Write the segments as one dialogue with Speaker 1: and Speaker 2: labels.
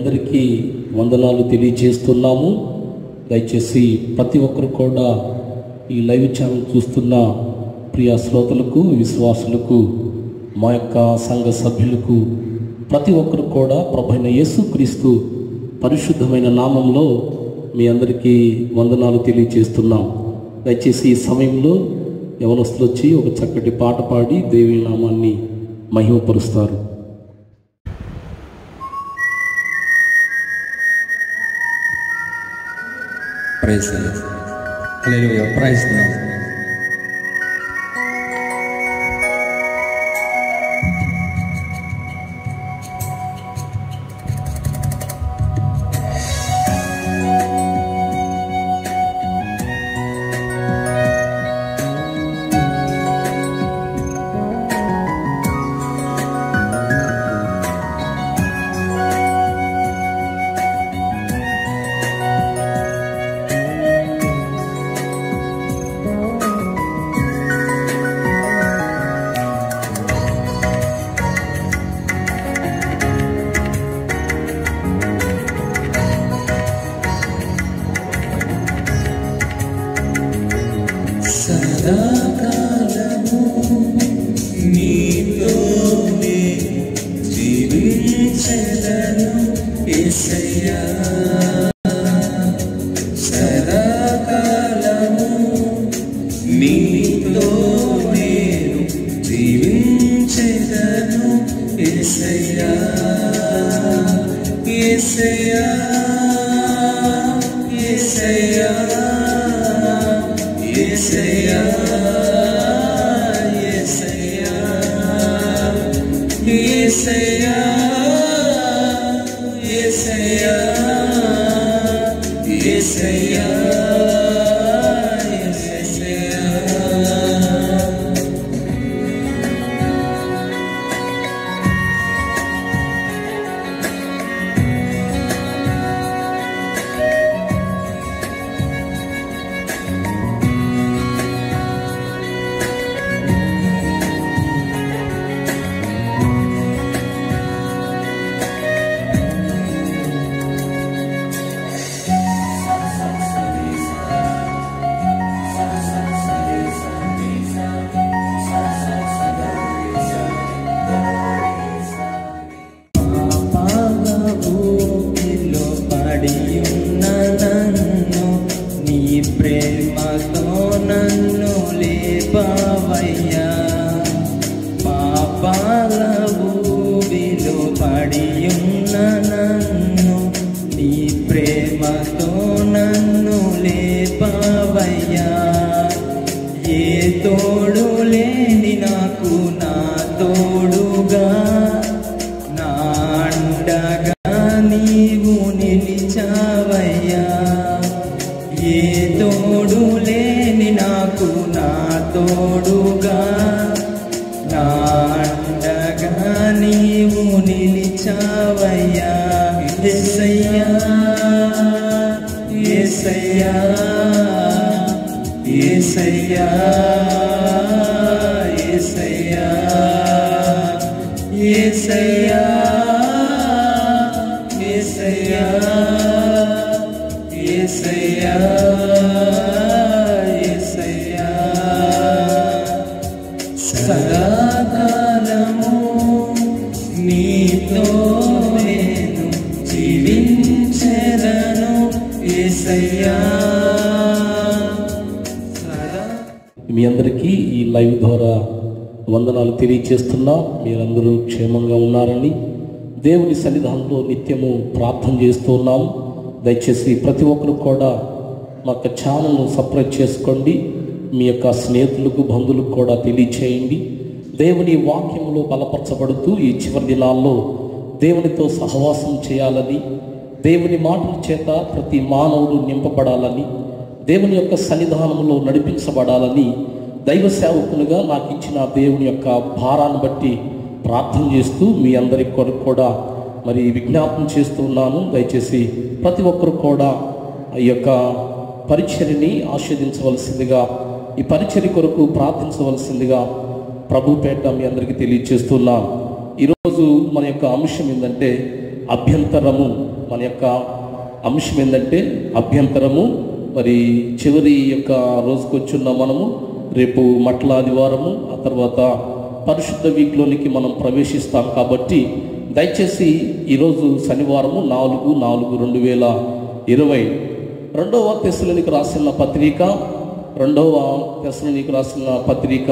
Speaker 1: అందరికీ వందనాలు తెలియజేస్తున్నాము దయచేసి ప్రతి ఒక్కరు కూడా ఈ లైవ్ ఛానల్ చూస్తున్న ప్రియ శ్రోతలకు విశ్వాసులకు మా యొక్క సంఘ సభ్యులకు ప్రతి ఒక్కరు కూడా ప్రభైన యేసుక్రీస్తు పరిశుద్ధమైన నామంలో మీ అందరికీ వందనాలు తెలియజేస్తున్నాం దయచేసి ఈ సమయంలో యవనస్తులు వచ్చి ఒక చక్కటి పాట పాడి దేవి నామాన్ని మహిమపరుస్తారు
Speaker 2: Praise the Lord. Hallelujah. Praise the Lord. సదాకాలము నీతోనే జీవించెదను యేసయ్యా సదాకాలము నీతో నేను జీవించెదను యేసయ్యా యేసయ్యా యేసయ్యా యేసయ్యా యేసయ్యా యేసయ్యా యేసయ్యా యేసయ్యా యేసయ్యా పాపభూమిలో పడియున్న నన్ను నీ ప్రేమతో నన్ను లేపావయ్యా పాపాల భూమిలో పడియున్న నన్ను నీ ప్రేమతో నన్ను లేపావయ్యా ఏ తోడు లేని నాకు నా తోడుగా నా అండగా నీవు నిలిచావయ్యా ఏ తోడు లేని నాకు నా తోడుగా నా అండగా నీవు నిలిచావయ్యా ఎసయ్యా ఎసయ్యా ఏసయ్యా ఏసయ్యా ఏసయ్యా ఏసయ్యా ఏసయ్యా ఏసయ్యా సదాకాలము నీతో నేను జీవించెదను ఏసయ్యా సదా
Speaker 1: మీ అందరికీ ఈ లైవ్ ద్వారా వందనాలు తెలియజేస్తున్నా మీరందరూ క్షేమంగా ఉన్నారని దేవుని సన్నిధానంలో నిత్యము ప్రార్థన చేస్తూ ఉన్నాం దయచేసి ప్రతి ఒక్కరు కూడా మా యొక్క ఛానల్ను సబ్స్క్రైబ్ చేసుకోండి మీ యొక్క స్నేహితులకు బంధువులకు కూడా తెలియచేయండి దేవుని వాక్యంలో బలపరచబడుతూ ఈ చివరి దినాల్లో దేవునితో సహవాసం చేయాలని దేవుని మాటల చేత ప్రతి మానవుడు నింపబడాలని దేవుని యొక్క సన్నిధానంలో నడిపించబడాలని దైవ సేవకులుగా నాకు ఇచ్చిన దేవుని యొక్క భారాన్ని బట్టి ప్రార్థన చేస్తూ మీ అందరి కొరకు కూడా మరి విజ్ఞాపన చేస్తూ ఉన్నాను దయచేసి ప్రతి ఒక్కరు కూడా ఈ యొక్క పరిచర్ని ఆస్వాదించవలసిందిగా ఈ పరిచర్య కొరకు ప్రార్థించవలసిందిగా ప్రభు పేట మీ అందరికీ తెలియజేస్తున్నాను ఈరోజు మన యొక్క అంశం ఏంటంటే అభ్యంతరము మన యొక్క అంశం ఏంటంటే అభ్యంతరము మరి చివరి యొక్క రోజుకు వచ్చున్న మనము రేపు మట్ల ఆదివారము ఆ తర్వాత పరిశుద్ధ వీక్లోనికి మనం ప్రవేశిస్తాం కాబట్టి దయచేసి ఈరోజు శనివారము నాలుగు నాలుగు రెండు వేల ఇరవై రెండవ తెశలోనికి రాసిన పత్రిక రెండవ తెశలోనికి రాసిన పత్రిక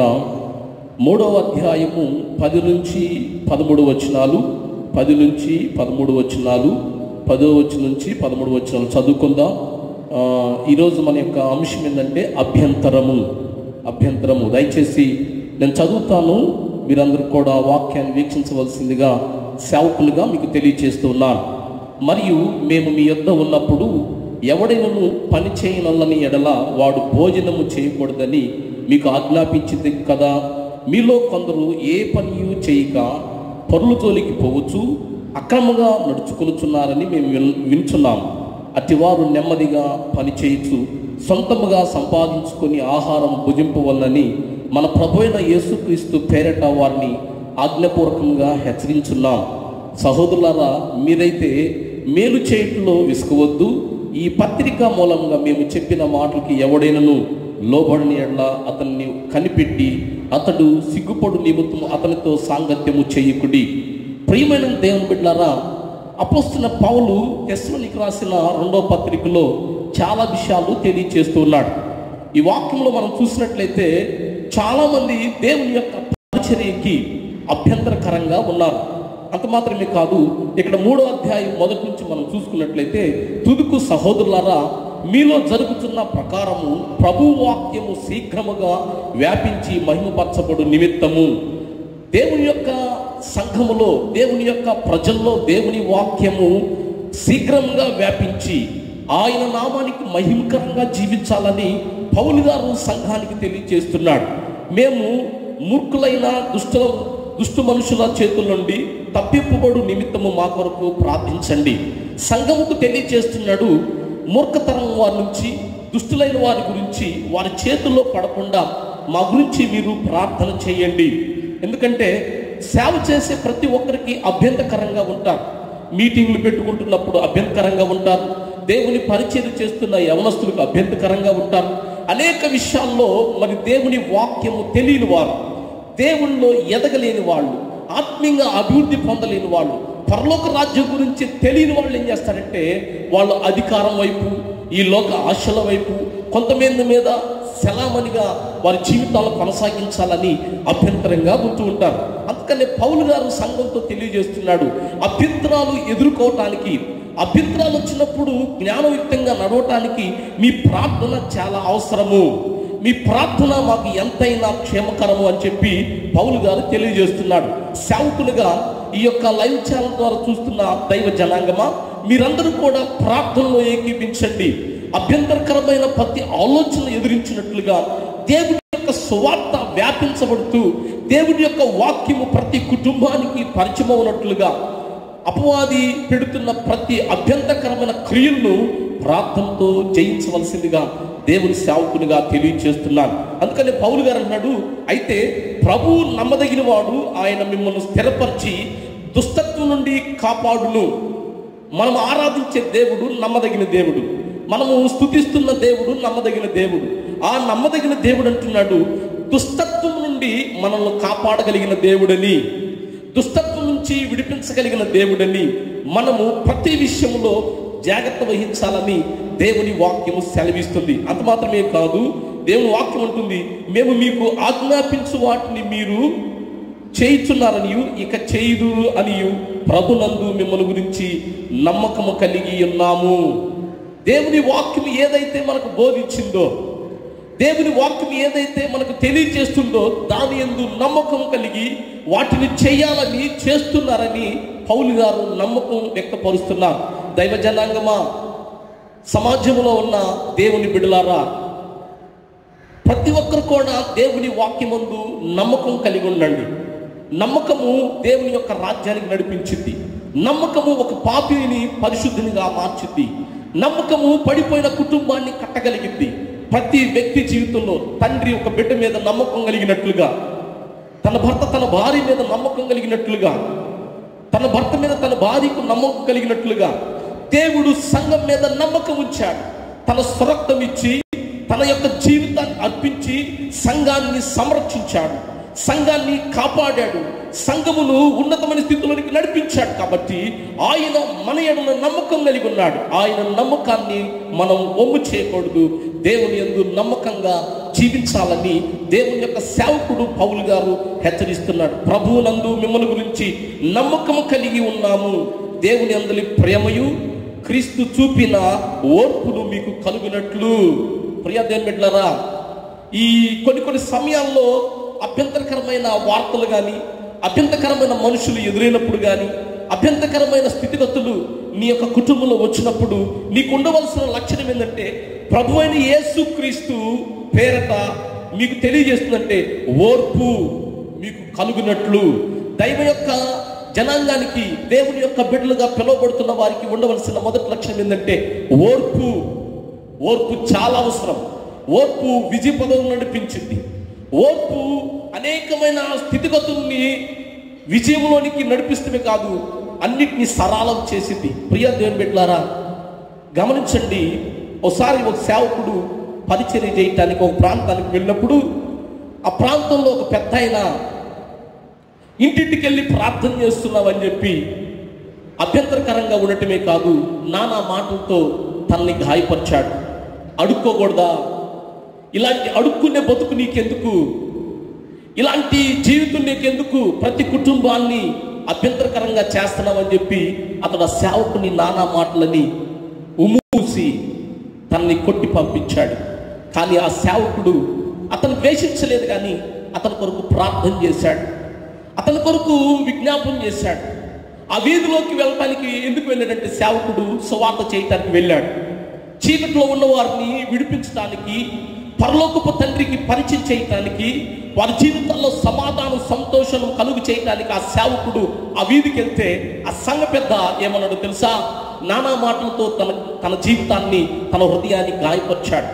Speaker 1: మూడవ అధ్యాయము పది నుంచి పదమూడు వచనాలు పది నుంచి పదమూడు వచనాలు పదో వచ్చిన నుంచి పదమూడు వచనాలు చదువుకుందాం ఆ, ఈరోజు మన యొక్క అంశం ఏంటంటే అభ్యంతరము అభ్యంతరము దయచేసి నేను చదువుతాను మీరందరూ కూడా వాక్యాన్ని వీక్షించవలసిందిగా సేవకులుగా మీకు తెలియచేస్తున్నాను మరియు మేము మీ యొద్ద ఉన్నప్పుడు ఎవడైనను పని చేయనల్లని ఎడల వాడు భోజనము చేయకూడదని మీకు ఆజ్ఞాపించింది కదా మీలో కొందరు ఏ పనియు చేయక పరుల జోలికి పోవచ్చు అక్రమంగా నడుచుకొనుచున్నారని మేము విన్ వింటున్నాం అటివారు నెమ్మదిగా పని చేయొచ్చు సొంతముగా సంపాదించుకొని ఆహారం భుజింపవలనని మన ప్రభు అయిన యేసుక్రీస్తు పేరట వారిని ఆజ్ఞపూర్వకంగా హెచ్చరించున్నాం సహోదరులారా మీరైతే మేలు చేయటంలో విసుకవద్దు ఈ పత్రిక మూలంగా మేము చెప్పిన మాటలకి ఎవడైనను లోబడిని ఎడ్ల అతన్ని కనిపెట్టి అతడు సిగ్గుపడు నిమిత్తం అతనితో సాంగత్యము చేయకుడి ప్రియమైన దేవుని బిడ్డారా అపోస్తున్న పౌలు తెస్లోనికి రాసిన రెండో పత్రికలో చాలా విషయాలు తెలియచేస్తున్నాడు ఈ వాక్యంలో మనం చూసినట్లయితే చాలామంది దేవుని యొక్క పరిచర్యకి అభ్యంతరకరంగా ఉన్నారు అంత మాత్రమే కాదు ఇక్కడ మూడో అధ్యాయం మొదటి నుంచి మనం చూసుకున్నట్లయితే తుదుకు సహోదరులారా మీలో జరుగుతున్న ప్రకారము ప్రభు వాక్యము శీఘ్రముగా వ్యాపించి మహిమపరచబడు నిమిత్తము దేవుని యొక్క సంఘములో దేవుని యొక్క ప్రజల్లో దేవుని వాక్యము శీఘ్రంగా వ్యాపించి ఆయన నామానికి మహిమకరంగా జీవించాలని పౌలు గారు సంఘానికి తెలియజేస్తున్నాడు మేము మూర్ఖులైన దుష్ట దుష్టు మనుషుల చేతుల నుండి తప్పింపబడు నిమిత్తము మా కొరకు ప్రార్థించండి సంఘముకు తెలియజేస్తున్నాడు మూర్ఖతరం వారి నుంచి దుష్టులైన వారి గురించి వారి చేతుల్లో పడకుండా మా గురించి మీరు ప్రార్థన చేయండి ఎందుకంటే సేవ చేసే ప్రతి ఒక్కరికి అభ్యంతకరంగా ఉంటారు మీటింగ్లు పెట్టుకుంటున్నప్పుడు అభ్యంతకరంగా ఉంటారు దేవుని పరిచయం చేస్తున్న యవనస్తులకు అభ్యంతకరంగా ఉంటారు అనేక విషయాల్లో మరి దేవుని వాక్యము తెలియని వారు దేవుల్లో ఎదగలేని వాళ్ళు ఆత్మీయంగా అభివృద్ధి పొందలేని వాళ్ళు పరలోక రాజ్యం గురించి తెలియని వాళ్ళు ఏం చేస్తారంటే వాళ్ళు అధికారం వైపు ఈ లోక ఆశల వైపు కొంతమంది మీద సెలామణిగా వారి జీవితాలు కొనసాగించాలని అభ్యంతరంగా ఉంటూ ఉంటారు అందుకనే పౌలు గారు సంఘంతో తెలియజేస్తున్నాడు అభ్యంతరాలు ఎదుర్కోవటానికి అభ్యంతరాలు వచ్చినప్పుడు జ్ఞానయుక్తంగా నడవటానికి మీ ప్రార్థన చాలా అవసరము మీ ప్రార్థన మాకు ఎంతైనా క్షేమకరము అని చెప్పి పౌలు గారు తెలియజేస్తున్నాడు సేవకులుగా ఈ యొక్క లైవ్ ఛానల్ ద్వారా చూస్తున్న దైవ జనాంగమా మీరందరూ కూడా ప్రార్థనలో ఏకీపించండి అభ్యంతరకరమైన ప్రతి ఆలోచన ఎదిరించినట్లుగా దేవుని యొక్క సువార్త వ్యాపించబడుతూ దేవుని యొక్క వాక్యము ప్రతి కుటుంబానికి పరిచయం అవునట్లుగా అపవాది పెడుతున్న ప్రతి అభ్యంతరకరమైన క్రియలను ప్రార్థనతో జయించవలసిందిగా దేవుని సేవకునిగా తెలియచేస్తున్నాను అందుకని పౌలు గారు అన్నాడు అయితే ప్రభు నమ్మదగిన వాడు ఆయన మిమ్మల్ని స్థిరపరిచి దుస్తత్వం నుండి కాపాడును మనం ఆరాధించే దేవుడు నమ్మదగిన దేవుడు మనము స్థుతిస్తున్న దేవుడు నమ్మదగిన దేవుడు ఆ నమ్మదగిన దేవుడు అంటున్నాడు దుస్తత్వం నుండి మనల్ని కాపాడగలిగిన దేవుడని దుస్తత్వం నుంచి విడిపించగలిగిన దేవుడని మనము ప్రతి విషయంలో జాగ్రత్త వహించాలని దేవుని వాక్యము సెలవిస్తుంది అంత మాత్రమే కాదు దేవుని వాక్యం ఉంటుంది మేము మీకు ఆజ్ఞాపించు వాటిని మీరు చేయుచున్నారనియు ఇక చేయుదు అనియు ప్రభునందు మిమ్మల్ని గురించి నమ్మకము కలిగి ఉన్నాము దేవుని వాక్యం ఏదైతే మనకు బోధించిందో దేవుని వాక్యం ఏదైతే మనకు తెలియజేస్తుందో దాని ఎందు నమ్మకం కలిగి వాటిని చేయాలని చేస్తున్నారని పౌలు గారు నమ్మకం వ్యక్తపరుస్తున్నారు దైవ జనాంగమా సమాజంలో ఉన్న దేవుని బిడలారా ప్రతి ఒక్కరు కూడా దేవుని వాక్యమందు నమ్మకం కలిగి ఉండండి నమ్మకము దేవుని యొక్క రాజ్యానికి నడిపించింది నమ్మకము ఒక పాపిని పరిశుద్ధినిగా మార్చింది నమ్మకము పడిపోయిన కుటుంబాన్ని కట్టగలిగింది ప్రతి వ్యక్తి జీవితంలో తండ్రి ఒక బిడ్డ మీద నమ్మకం కలిగినట్లుగా తన భర్త తన భార్య మీద నమ్మకం కలిగినట్లుగా తన భర్త మీద తన భార్యకు నమ్మకం కలిగినట్లుగా దేవుడు సంఘం మీద నమ్మకం ఉంచాడు తన స్వరక్తం ఇచ్చి తన యొక్క జీవితాన్ని అర్పించి సంఘాన్ని సంరక్షించాడు సంఘాన్ని కాపాడాడు సంఘమును ఉన్నతమైన స్థితిలోనికి నడిపించాడు కాబట్టి ఆయన మన ఎడల నమ్మకం కలిగి ఉన్నాడు ఆయన నమ్మకాన్ని మనం ఒమ్ము చేయకూడదు దేవుని యందు నమ్మకంగా జీవించాలని దేవుని యొక్క సేవకుడు పౌలు గారు హెచ్చరిస్తున్నాడు ప్రభువునందు మిమ్మల్ని గురించి నమ్మకం కలిగి ఉన్నాము దేవుని అందరి ప్రేమయు క్రీస్తు చూపిన ఓర్పును మీకు కలుగునట్లు ప్రియ దేవుని బిడ్డలారా ఈ కొన్ని కొన్ని సమయాల్లో అభ్యంతరకరమైన వార్తలు కానీ అభ్యంతరకరమైన మనుషులు ఎదురైనప్పుడు కానీ అభ్యంతరకరమైన స్థితిగతులు నీ యొక్క కుటుంబంలో వచ్చినప్పుడు నీకు ఉండవలసిన లక్షణం ఏంటంటే ప్రభు అయిన యేసు క్రీస్తు పేరట మీకు తెలియజేస్తుందంటే ఓర్పు మీకు కలుగునట్లు దైవ యొక్క జనాంగానికి దేవుని యొక్క బిడ్డలుగా పిలువబడుతున్న వారికి ఉండవలసిన మొదటి లక్షణం ఏంటంటే ఓర్పు ఓర్పు చాలా అవసరం ఓర్పు విజయ పదవులు నడిపించింది ఓర్పు అనేకమైన స్థితిగతుల్ని విజయంలోనికి నడిపిస్తమే కాదు అన్నిటినీ సరళం చేసింది ప్రియ దేవుని బిడ్డలారా గమనించండి ఒకసారి ఒక సేవకుడు పరిచర్య చేయటానికి ఒక ప్రాంతానికి వెళ్ళినప్పుడు ఆ ప్రాంతంలో ఒక పెద్ద ఆయన ఇంటింటికి వెళ్ళి ప్రార్థన చేస్తున్నామని చెప్పి అభ్యంతరకరంగా ఉండటమే కాదు నానా మాటలతో తనని గాయపరిచాడు అడుక్కోకూడదా ఇలాంటి అడుక్కునే బతుకు నీకెందుకు ఇలాంటి జీవితం నీకెందుకు ప్రతి కుటుంబాన్ని అభ్యంతరకరంగా చేస్తున్నామని చెప్పి అతడు ఆ సేవకుని నానా మాటలని ఉమూసి తనని కొట్టి పంపించాడు కానీ ఆ సేవకుడు అతను ద్వేషించలేదు కానీ అతని కొరకు ప్రార్థన చేశాడు అతని కొరకు విజ్ఞాపన చేశాడు ఆ వీధిలోకి వెళ్ళటానికి ఎందుకు వెళ్ళాడంటే సేవకుడు సువార్త చేయటానికి వెళ్ళాడు చీకట్లో ఉన్న వారిని విడిపించడానికి పరలోకపు తండ్రికి పరిచయం చేయటానికి వారి జీవితాల్లో సమాధానం సంతోషం కలుగు చేయటానికి ఆ సేవకుడు ఆ వీధికి వెళ్తే ఆ సంఘ పెద్ద ఏమన్నాడు తెలుసా నానా మాటలతో తన తన జీవితాన్ని తన హృదయాన్ని గాయపరిచాడు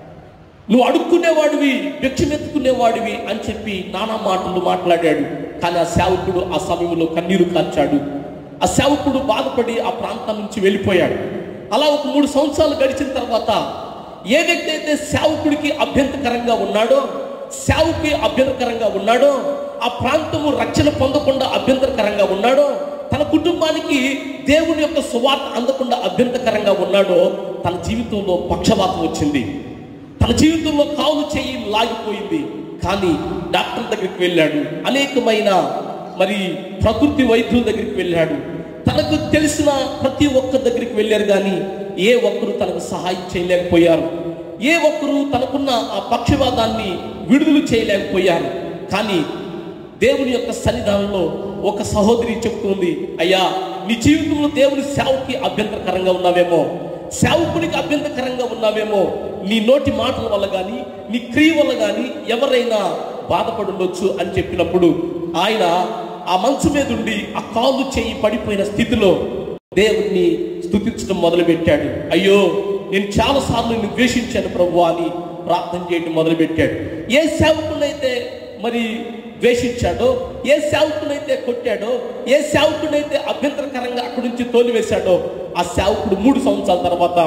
Speaker 1: నువ్వు అడుక్కునేవాడివి భిక్షమెత్తుకునేవాడివి అని చెప్పి నానా మాటలు మాట్లాడాడు కానీ ఆ సేవకుడు ఆ సమయంలో కన్నీరు కార్చాడు ఆ సేవకుడు బాధపడి ఆ ప్రాంతం నుంచి వెళ్ళిపోయాడు అలా ఒక మూడు సంవత్సరాలు గడిచిన తర్వాత ఏ వ్యక్తి అయితే సేవకుడికి అభ్యంతరకరంగా ఉన్నాడో సేవకి అభ్యంతరకరంగా ఉన్నాడో ఆ ప్రాంతము రక్షణ పొందకుండా అభ్యంతరకరంగా ఉన్నాడో తన కుటుంబానికి దేవుని యొక్క సువార్త అందకుండా అభ్యంతరకరంగా ఉన్నాడో తన జీవితంలో పక్షవాతం వచ్చింది తన జీవితంలో కాలు చేయి లాగిపోయింది కానీ డాక్టర్ దగ్గరికి వెళ్ళాడు అనేకమైన మరి ప్రకృతి వైద్యుల దగ్గరికి వెళ్ళాడు తనకు తెలిసిన ప్రతి ఒక్క దగ్గరికి వెళ్ళారు కానీ ఏ ఒక్కరు తనకు సహాయం చేయలేకపోయారు ఏ ఒక్కరు తనకున్న ఆ పక్షవాదాన్ని విడుదల చేయలేకపోయారు కానీ దేవుని యొక్క సన్నిధానంలో ఒక సహోదరి చెప్తుంది అయ్యా నీ జీవితంలో దేవుని సేవకి అభ్యంతరకరంగా ఉన్నావేమో సేవకునికి అభ్యంతరకరంగా ఉన్నావేమో నీ నోటి మాటల వల్ల కానీ నీ క్రియ వల్ల కానీ ఎవరైనా బాధపడి ఉండొచ్చు అని చెప్పినప్పుడు ఆయన ఆ మంచు మీద ఉండి ఆ కాలు చేయి పడిపోయిన స్థితిలో దేవుణ్ణి స్థుతించడం మొదలుపెట్టాడు అయ్యో నేను చాలా సార్లు నిన్ను ద్వేషించాను ప్రభు అని ప్రార్థన చేయడం మొదలుపెట్టాడు ఏ సేవకునైతే మరి ద్వేషించాడో ఏ సేవకునైతే కొట్టాడో ఏ సేవకునైతే అభ్యంతరకరంగా అక్కడి నుంచి తోలివేశాడో ఆ సేవకుడు మూడు సంవత్సరాల తర్వాత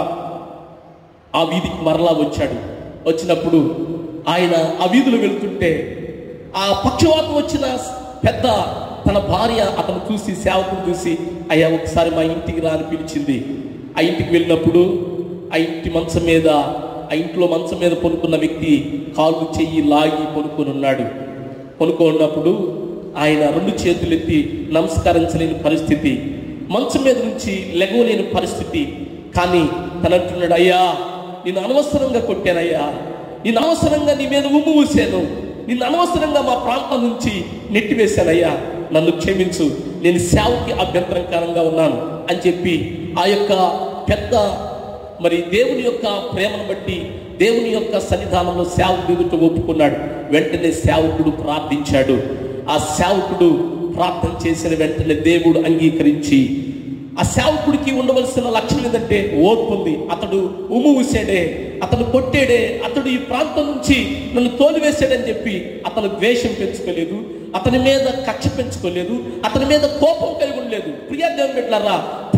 Speaker 1: ఆ వీధికి మరలా వచ్చాడు వచ్చినప్పుడు ఆయన ఆ వీధిలో వెళ్తుంటే ఆ పక్షవాతం వచ్చిన పెద్ద తన భార్య అతను చూసి సేవకుడు చూసి అయ్యా ఒకసారి మా ఇంటికి రా అని పిలిచింది ఆ ఇంటికి వెళ్ళినప్పుడు ఆ ఇంటి మంచం మీద ఆ ఇంట్లో మంచం మీద పనుకున్న వ్యక్తి కాళ్ళు చెయ్యి లాగి పనుకొని ఉన్నాడు పనుకున్నప్పుడు ఆయన రెండు చేతులు ఎత్తి నమస్కరించలేని పరిస్థితి మంచం మీద నుంచి లెగవలేని పరిస్థితి కానీ తను అంటున్నాడు అయ్యా నేను అనవసరంగా కొట్టానయ్యా నేను అనవసరంగా నీ మీద ఉమ్ము ఊసాను నిన్ను అనవసరంగా మా ప్రాంతం నుంచి నెట్టివేశానయ్యా నన్ను క్షమించు నేను సేవకి అభ్యంతరకరంగా ఉన్నాను అని చెప్పి ఆ యొక్క పెద్ద మరి దేవుని యొక్క ప్రేమను బట్టి దేవుని యొక్క సన్నిధానంలో సేవకుడు ఎదుట ఒప్పుకున్నాడు వెంటనే సేవకుడు ప్రార్థించాడు ఆ సేవకుడు ప్రార్థన చేసిన వెంటనే దేవుడు అంగీకరించి ఆ సేవకుడికి ఉండవలసిన లక్షణం ఏంటంటే ఓర్పు ఉంది అతడు ఉమ్ము ఊసాడే అతను కొట్టాడే అతడు ఈ ప్రాంతం నుంచి నన్ను తోలివేశాడని చెప్పి అతను ద్వేషం పెంచుకోలేదు అతని మీద కక్ష పెంచుకోలేదు అతని మీద కోపం కలిగి ఉండలేదు ప్రియా దేవుని బిడ్డలారా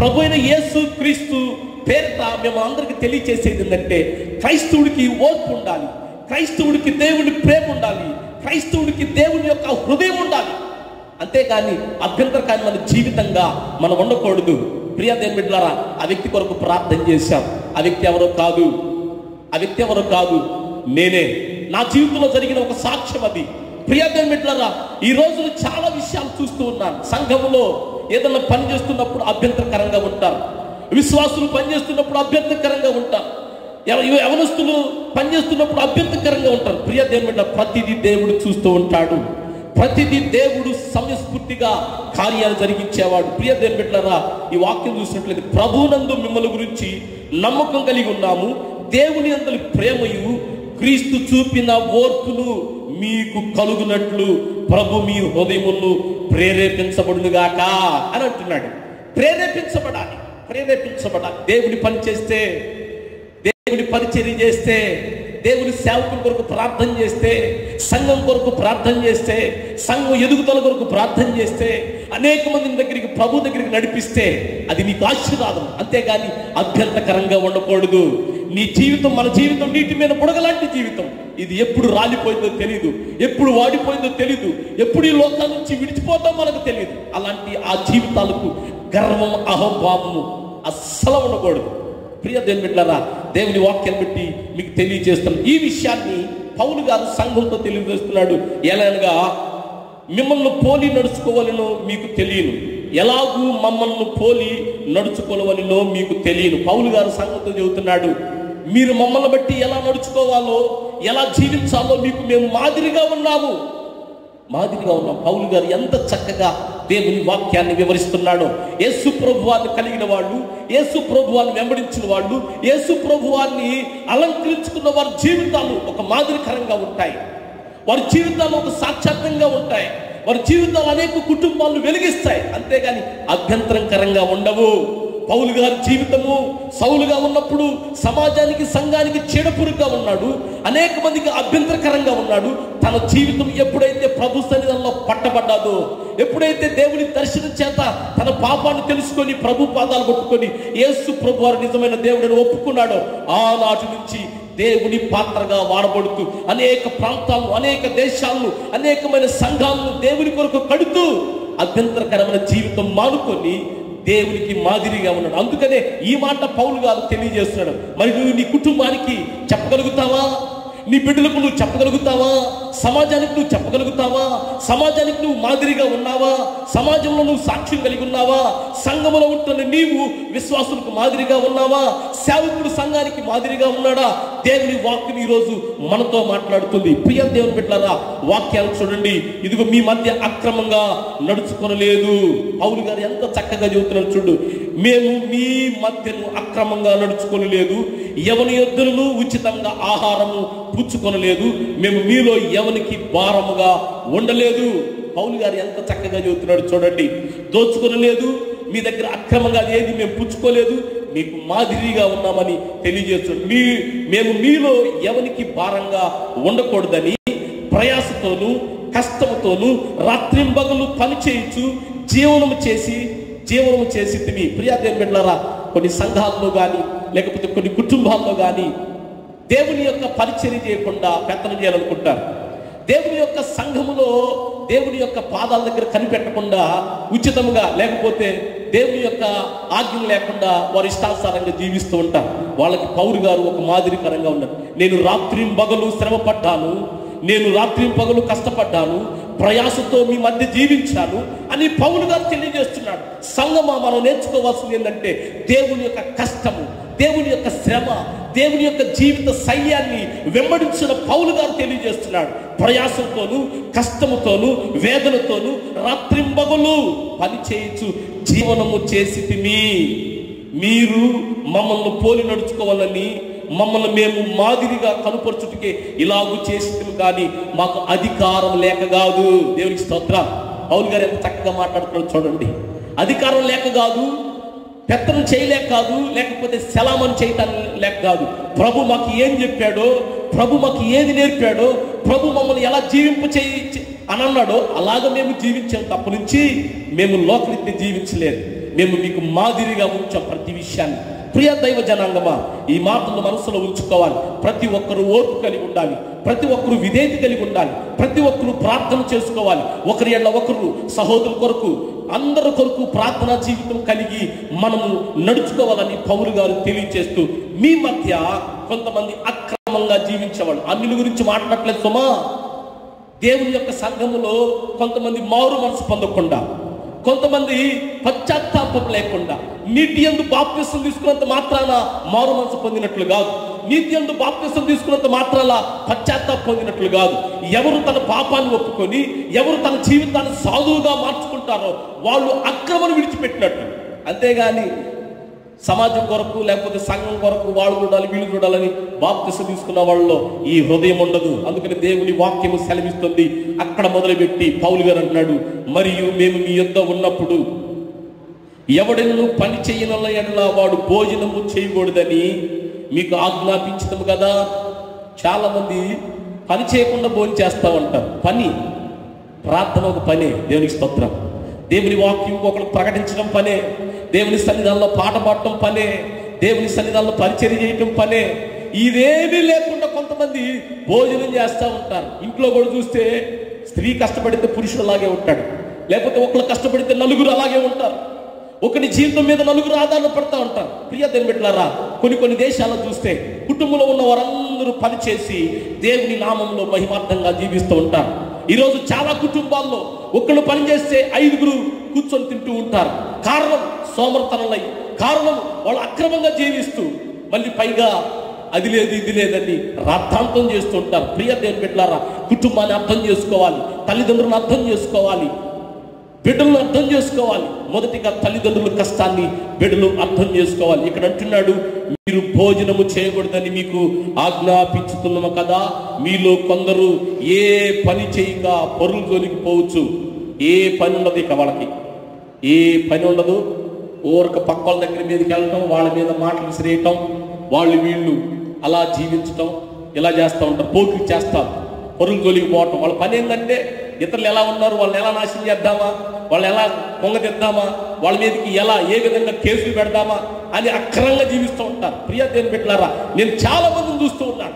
Speaker 1: ప్రభు అయిన యేసు క్రీస్తు పేరిట మేము అందరికి తెలియచేసేది ఏంటంటే క్రైస్తవుడికి ఓర్పు ఉండాలి క్రైస్తవుడికి దేవుని ప్రేమ ఉండాలి క్రైస్తవుడికి దేవుని యొక్క హృదయం ఉండాలి అంతేకాని అభ్యంతరకాని మన జీవితంగా మనం ఉండకూడదు ప్రియ దేవుని బిడ్డలారా ఆ వ్యక్తి కొరకు ప్రార్థన చేశాం ఆ వ్యక్తి ఎవరో కాదు ఆ వ్యక్తి ఎవరో కాదు నేనే నా జీవితంలో జరిగిన ఒక సాక్ష్యం అది ప్రియ దేవుని బిడ్డలారా ఈ రోజున చాలా విషయాలు చూస్తూ ఉన్నాను సంఘంలో ఏదైనా పని చేస్తున్నప్పుడు అభ్యంతరకరంగా ఉంటారు విశ్వాసులు పనిచేస్తున్నప్పుడు అభ్యంతరకరంగా ఉంటారు ఎవ- ఎవ- యవనస్తులు పనిచేస్తున్నప్పుడు అభ్యంతరకరంగా ఉంటారు ప్రియ దేవుని బిడ్డ ప్రతిదీ దేవుడు చూస్తూ ఉంటాడు ప్రతిదీ దేవుడు సమయస్ఫూర్తిగా కార్యాలు జరిగించేవాడు ప్రియ దేవుని బిడ్డలారా ఈ వాక్యం చూసినట్లయితే ప్రభునందు మిమ్మల్ని గురించి నమ్మకం కలిగి ఉన్నాము దేవుని అందరి ప్రేమయు క్రీస్తు చూపిన ఓర్పును మీకు కలుగునట్లు ప్రభు మీ హృదయమును ప్రేరేపించబడునుగాక అని అంటున్నాడు ప్రేరేపించబడాలి ప్రేరేపించబడాలి దేవుని పని చేస్తే దేవుని పరిచర్య చేస్తే దేవుని సేవకుల కొరకు ప్రార్థన చేస్తే సంఘం కొరకు ప్రార్థన చేస్తే సంఘం ఎదుగుదల కొరకు ప్రార్థన చేస్తే అనేక మంది దగ్గరికి ప్రభు దగ్గరికి నడిపిస్తే అది నీకు ఆశీర్వాదం అంతేగాని అభ్యంతకరంగా ఉండకూడదు నీ జీవితం మన జీవితం నీటి మీద బుడగలాంటి జీవితం ఇది ఎప్పుడు రాలిపోయిందో తెలియదు ఎప్పుడు వాడిపోయిందో తెలియదు ఎప్పుడు ఈ లోకాల నుంచి విడిచిపోతాం మనకు తెలియదు అలాంటి ఆ జీవితాలకు గర్వం అహంభావము అస్సలు ఉండకూడదు ప్రియ దేవుని బిడ్డలారా దేవుని వాక్యం బట్టి మీకు తెలియజేస్తాను ఈ విషయాన్ని పౌలు గారు సంఘంతో తెలియజేస్తున్నాడు ఎలాగా మిమ్మల్ని పోలి నడుచుకోవాలనో మీకు తెలియను ఎలాగూ మమ్మల్ని పోలి నడుచుకోవాలనో మీకు తెలియను పౌలు గారు సంఘంతో చెబుతున్నాడు మీరు మమ్మల్ని బట్టి ఎలా నడుచుకోవాలో ఎలా జీవించాలో మీకు మేము మాదిరిగా ఉన్నాము మాదిరిగా ఉన్న పౌలు గారు ఎంత చక్కగా దేవుని వాక్యాన్ని వివరిస్తున్నాడో యేసు ప్రభువాన్ని కలిగిన వాళ్ళు యేసు ప్రభువాన్ని వెంబడించిన వాళ్ళు యేసు ప్రభువాన్ని అలంకరించుకున్న వారి జీవితాలు ఒక మాదిరికరంగా ఉంటాయి వారి జీవితాలు ఒక సాక్షాత్తంగా ఉంటాయి వారి జీవితాలు అనేక కుటుంబాలను వెలిగిస్తాయి అంతేగాని అభ్యంతరకరంగా ఉండవు పౌలు గారి జీవితము సౌలుగా ఉన్నప్పుడు సమాజానికి సంఘానికి చెడపురుగ్గా ఉన్నాడు అనేక మందికి అభ్యంతరకరంగా ఉన్నాడు తన జీవితం ఎప్పుడైతే ప్రభు సన్నిధానంలో పట్టబడ్డాదో ఎప్పుడైతే దేవుని దర్శనం చేత తన పాపాన్ని తెలుసుకొని ప్రభు పాదాలు పట్టుకొని యేసు ప్రభు వారు నిజమైన దేవుడిని ఒప్పుకున్నాడో ఆనాటి నుంచి దేవుని పాత్రగా వాడబడుతూ అనేక ప్రాంతాలను అనేక దేశాలను అనేకమైన సంఘాలను దేవుని కొరకు కడుతూ అభ్యంతరకరమైన జీవితం మానుకొని దేవునికి మాదిరిగా ఉన్నాడు అందుకనే ఈ మాట పౌలు గారు తెలియజేస్తున్నాడు మరి నువ్వు నీ కుటుంబానికి చెప్పగలుగుతావా నీ బిడ్డలకు నువ్వు చెప్పగలుగుతావా సమాజానికి నువ్వు చెప్పగలుగుతావా సమాజానికి నువ్వు మాదిరిగా ఉన్నావా సమాజంలో నువ్వు సాక్ష్యం కలిగి ఉన్నావా సంఘములో ఉంటున్న నీవు విశ్వాసులకు మాదిరిగా ఉన్నావా సేవకుడు సంఘానికి మాదిరిగా ఉన్నాడా దేవుని వాక్యం ఈరోజు మనతో మాట్లాడుతుంది ప్రియ దేవుని బిడ్డలారా వాక్యాలు చూడండి ఇదిగో మీ మధ్య అక్రమంగా నడుచుకొనలేదు పౌలు గారు ఎంత చక్కగా చెబుతున్నారు చూడు మేము మీ మధ్యను అక్రమంగా నడుచుకొనలేదు ఎవని యొద్దను ఉచితంగా ఆహారము పుచ్చుకొనలేదు మేము మీలో ఎవనికి భారముగా ఉండలేదు పౌలు గారు ఎంత చక్కగా చెబుతున్నాడు చూడండి దోచుకొనలేదు మీ దగ్గర అక్రమంగా అది ఏది మేము పుచ్చుకోలేదు మీకు మాదిరిగా ఉన్నామని తెలియజేస్తున్నాడు మీ మేము మీలో ఎవనికి భారంగా ఉండకూడదని ప్రయాసతోనూ కష్టముతోనూ రాత్రింబగలు పని చేయించు జీవనము చేసి జీవనము చేసి తిని ప్రియాదేవి బిడ్డలారా కొన్ని సంఘాల్లో కానీ లేకపోతే కొన్ని కుటుంబాల్లో కానీ దేవుని యొక్క పరిచర్య చేయకుండా పెత్తనం చేయాలనుకుంటారు దేవుని యొక్క సంఘములో దేవుని యొక్క పాదాల దగ్గర కనిపెట్టకుండా ఉచితంగా లేకపోతే దేవుని యొక్క ఆజ్ఞ లేకుండా వారి ఇష్టానుసారంగా జీవిస్తూ ఉంటారు వాళ్ళకి పౌరు గారు ఒక మాదిరికరంగా ఉన్నారు నేను రాత్రి పగలు శ్రమ పడ్డాను నేను రాత్రి పగలు కష్టపడ్డాను ప్రయాసతో మీ మధ్య జీవించాను అని పౌలు గారు తెలియజేస్తున్నాడు సంగమా మనం నేర్చుకోవాల్సింది ఏంటంటే దేవుని యొక్క కష్టము దేవుని యొక్క శ్రమ దేవుని యొక్క జీవిత శైల్యాన్ని వెంబడించిన పౌలు గారు తెలియజేస్తున్నాడు ప్రయాసంతోను కష్టముతోను వేదనతోను రాత్రింబగలు పని చేయించు జీవనము చేసి తిని మీరు మమ్మల్ని పోలి నడుచుకోవాలని మమ్మల్ని మేము మాదిరిగా కనుపరచుటకే ఇలాగూ చేసి కానీ మాకు అధికారం లేక కాదు దేవునికి స్తోత్ర పౌలు గారు ఎంత చక్కగా మాట్లాడుతున్నాడు చూడండి అధికారం లేక కాదు పెత్తనం చేయలేక కాదు లేకపోతే సెలామని చేయటం లేక కాదు ప్రభు మాకు ఏం చెప్పాడో ప్రభు మాకు ఏది నేర్పాడో ప్రభు మమ్మల్ని ఎలా జీవింప చేయి అని అన్నాడో అలాగ మేము జీవించాం తప్ప నుంచి మేము లోకరీత్య జీవించలేదు మేము మీకు మాదిరిగా ఉంచాం ప్రతి విషయాన్ని ప్రియ దైవ జనాంగమా ఈ మాటలు మనసులో ఉంచుకోవాలి ప్రతి ఒక్కరు ఓర్పు కలిగి ఉండాలి ప్రతి ఒక్కరు విధేయత కలిగి ఉండాలి ప్రతి ఒక్కరు ప్రార్థన చేసుకోవాలి ఒకరి ఎళ్ళ ఒకరు సహోదరు కొరకు అందరి కొరకు ప్రార్థనా జీవితం కలిగి మనము నడుచుకోవాలని పౌరు గారు తెలియచేస్తూ మీ మధ్య కొంతమంది అక్రమంగా జీవించేవాళ్ళు అన్నిల గురించి మాట్లాడట్లేదు సుమా దేవుని యొక్క సంఘములో కొంతమంది మారు మనసు పొందకుండా కొంతమంది పశ్చాత్తాపం లేకుండా నీటి ఎందు బాప్తిసం తీసుకున్నంత మాత్రాన మారు మనసు పొందినట్లు కాదు నీతి ఎందు బాప్తిసం తీసుకున్నంత మాత్రాన పశ్చాత్తాపం పొందినట్లు కాదు ఎవరు తన పాపాన్ని ఒప్పుకొని ఎవరు తన జీవితాన్ని సాధువుగా మార్చుకుంటారో వాళ్ళు అక్రమను విడిచిపెట్టినట్టు అంతేగాని సమాజం కొరకు లేకపోతే సంఘం కొరకు వాళ్ళు చూడాలి వీళ్ళు చూడాలని బాప్తిసం తీసుకున్న వాళ్ళలో ఈ హృదయం ఉండదు అందుకని దేవుని వాక్యము సెలవిస్తుంది అక్కడ మొదలుపెట్టి పౌలు గారు అంటున్నాడు మరియు మేము మీ యొద్ద ఉన్నప్పుడు ఎవడెన్ను పని చేయనల్ల ఎడల వాడు భోజనము చేయకూడదని మీకు ఆజ్ఞాపించదము కదా చాలా మంది పని చేయకుండా భోజనం చేస్తా ఉంటారు పని ప్రార్థన ఒక పనే దేవునికి స్తోత్రం దేవుని వాక్యం ఒకరికి ప్రకటించడం పనే దేవుని సన్నిధానంలో పాట పాడటం పనే దేవుని సన్నిధానంలో పరిచర్య చేయటం పనే ఇదేమీ లేకుండా కొంతమంది భోజనం చేస్తూ ఉంటారు ఇంట్లో కూడా చూస్తే స్త్రీ కష్టపడితే పురుషుడు అలాగే ఉంటాడు లేకపోతే ఒకళ్ళు కష్టపడితే నలుగురు అలాగే ఉంటారు ఒకని జీవితం మీద నలుగురు ఆధారణ పడతా ఉంటారు ప్రియ బిడ్డలారా కొన్ని కొన్ని దేశాల్లో చూస్తే కుటుంబంలో ఉన్న వారందరూ పనిచేసి దేవుని నామంలో మహిమార్థంగా జీవిస్తూ ఉంటారు ఈరోజు చాలా కుటుంబాల్లో ఒకళ్ళు పని చేస్తే ఐదుగురు కూర్చొని తింటూ ఉంటారు కారణం సోమర్తనలై కారణం వాళ్ళు అక్రమంగా జీవిస్తూ మళ్ళీ పైగా అది లేదు ఇది లేదని రాద్ధాంతం చేస్తూ ఉంటారు ప్రియ దేవుని బిడ్డలారా కుటుంబాన్ని అర్థం చేసుకోవాలి తల్లిదండ్రులను అర్థం చేసుకోవాలి బిడ్డలను అర్థం చేసుకోవాలి మొదటిగా తల్లిదండ్రుల కష్టాన్ని బిడ్డలు అర్థం చేసుకోవాలి ఇక్కడ అంటున్నాడు మీరు భోజనము చేయకూడదని మీకు ఆజ్ఞాపించుతున్నాము కదా మీలో కొందరు ఏ పని చేయక పరులు జోలికి పోవచ్చు ఏ పని ఉండదు ఇక వాళ్ళకి ఏ పని ఉండదు ఊరక పక్క వాళ్ళ దగ్గర మీదకి వెళ్ళటం వాళ్ళ మీద మాటలు విసిరేయటం వాళ్ళు వీళ్ళు అలా జీవించటం ఇలా చేస్తూ ఉంటారు పోకిరి చేస్తారు పరులు జోలికి పోవటం వాళ్ళ పని ఏంటంటే ఇతరులు ఎలా ఉన్నారు వాళ్ళని ఎలా నాశనం చేద్దామా వాళ్ళని ఎలా పొంగతిద్దామా వాళ్ళ మీదకి ఎలా ఏ విధంగా కేసులు పెడదామా అని అక్రంగా జీవిస్తూ ఉంటారు ప్రియ దేని పెట్టారా నేను చాలా మందిని చూస్తూ ఉన్నాను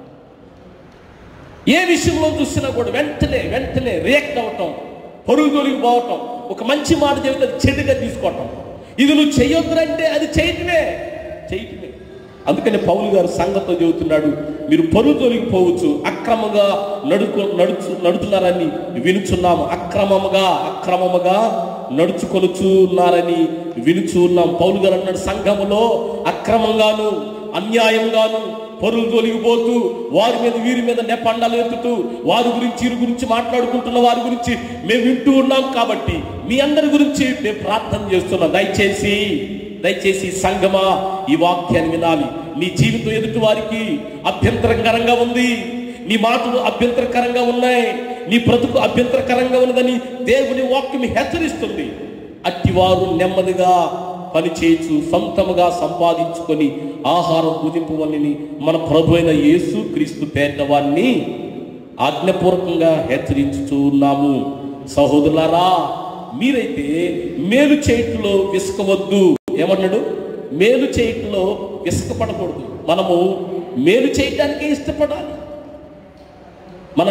Speaker 1: ఏ విషయంలో చూసినా కూడా వెంటనే వెంటనే రియాక్ట్ అవ్వటం పొరుగు తొలిగి పోవటం ఒక మంచి మాట చెబితే అది చెడుగా తీసుకోవటం ఇది నువ్వు చెయ్యొద్దురంటే అది చేయటమే చేయటమే అందుకని పౌలు గారు సంఘంతో చెబుతున్నాడు మీరు పరుగు తొలగిపోవచ్చు అక్రమంగా నడుకు నడుచు నడుతున్నారని వినుచున్నాము అక్రమముగా అక్రమముగా నడుచుకొనుచు ఉన్నారని వినుచు ఉన్నాం పౌలు గారు అన్నాడు సంఘములో అక్రమంగాను అన్యాయంగాను పరులు తొలగిపోతూ వారి మీద వీరి మీద నెపండాలు ఎత్తుతూ వారి గురించి వీరి గురించి మాట్లాడుకుంటున్న వారి గురించి మేము వింటూ ఉన్నాం కాబట్టి మీ అందరి గురించి మేము ప్రార్థన చేస్తున్నాం దయచేసి దయచేసి సంగమా ఈ వాక్యాన్ని వినాలి నీ జీవితం ఎదుటి వారికి అభ్యంతరకరంగా ఉంది నీ మాటలు అభ్యంతరకరంగా ఉన్నాయి నీ బ్రతుకు అభ్యంతరకరంగా ఉన్నదని దేవుని వాక్యం హెచ్చరిస్తుంది అట్టివారు నెమ్మదిగా పని చేయొచ్చు సొంతముగా సంపాదించుకొని ఆహారం భుజింపు వల్లని మన ప్రభు అయిన యేసు క్రీస్తు పేట వారిని ఆజ్ఞపూర్వకంగా హెచ్చరించుచూ ఉన్నాము సహోదరులారా మీరైతే మేలు చేయట్లో విసుకవద్దు ఏమన్నాడు మేలు చేయట్లో విసుకపడకూడదు మనము మేలు చేయటానికే ఇష్టపడాలి మన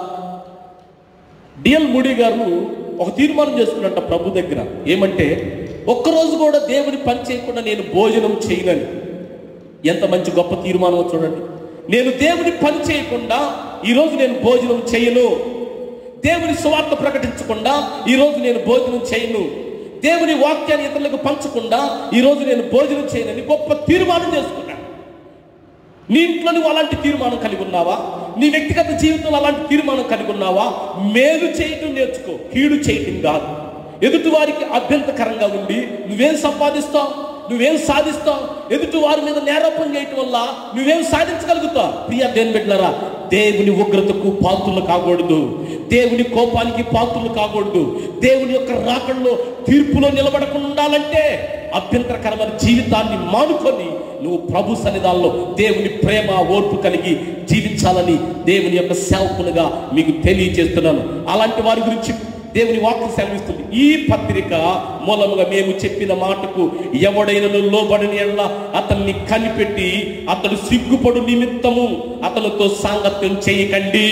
Speaker 1: డిఎల్ మూడి గారు ఒక తీర్మానం చేసుకున్నట్ట ప్రభు దగ్గర ఏమంటే ఒక్కరోజు కూడా దేవుని పని చేయకుండా నేను భోజనం చేయనని ఎంత మంచి గొప్ప తీర్మానం చూడండి నేను దేవుని పని చేయకుండా ఈరోజు నేను భోజనం చేయను దేవుని సువార్త ప్రకటించకుండా ఈరోజు నేను భోజనం చేయను దేవుని వాక్యాన్ని ఇతరులకు పంచకుండా ఈరోజు నేను భోజనం చేయనని గొప్ప తీర్మానం చేసుకున్నాను నీ ఇంట్లో నువ్వు అలాంటి తీర్మానం కలిగి ఉన్నావా నీ వ్యక్తిగత జీవితంలో అలాంటి తీర్మానం కలిగి ఉన్నావా మేలు చేయటం నేర్చుకో కీడు చేయటం కాదు ఎదుటి వారికి అభ్యంతకరంగా ఉండి నువ్వేం సంపాదిస్తావు నువ్వేం సాధిస్తావు ఎదుటి వారి మీద నేరోపణ చేయటం వల్ల నువ్వేం సాధించగలుగుతావు ప్రియ దేని బిడ్డలారా దేవుని ఉగ్రతకు పాత్రలు కాకూడదు దేవుని కోపానికి పాత్రలు కాకూడదు దేవుని యొక్క రాకడలో తీర్పులో నిలబడకుండా ఉండాలంటే అభ్యంతరకరమైన జీవితాన్ని మానుకొని నువ్వు ప్రభు సన్నిధానంలో దేవుని ప్రేమ ఓర్పు కలిగి జీవించాలని దేవుని యొక్క సేవకునిగా మీకు తెలియజేస్తున్నాను అలాంటి వారి గురించి దేవుని వాక్యం సెలవిస్తుంది ఈ పత్రిక మూలముగా మేము చెప్పిన మాటకు ఎవడైనను లోబడిన ఎడల అతన్ని కనిపెట్టి అతడు సిగ్గుపడు నిమిత్తము అతనితో సాంగత్యం చేయకండి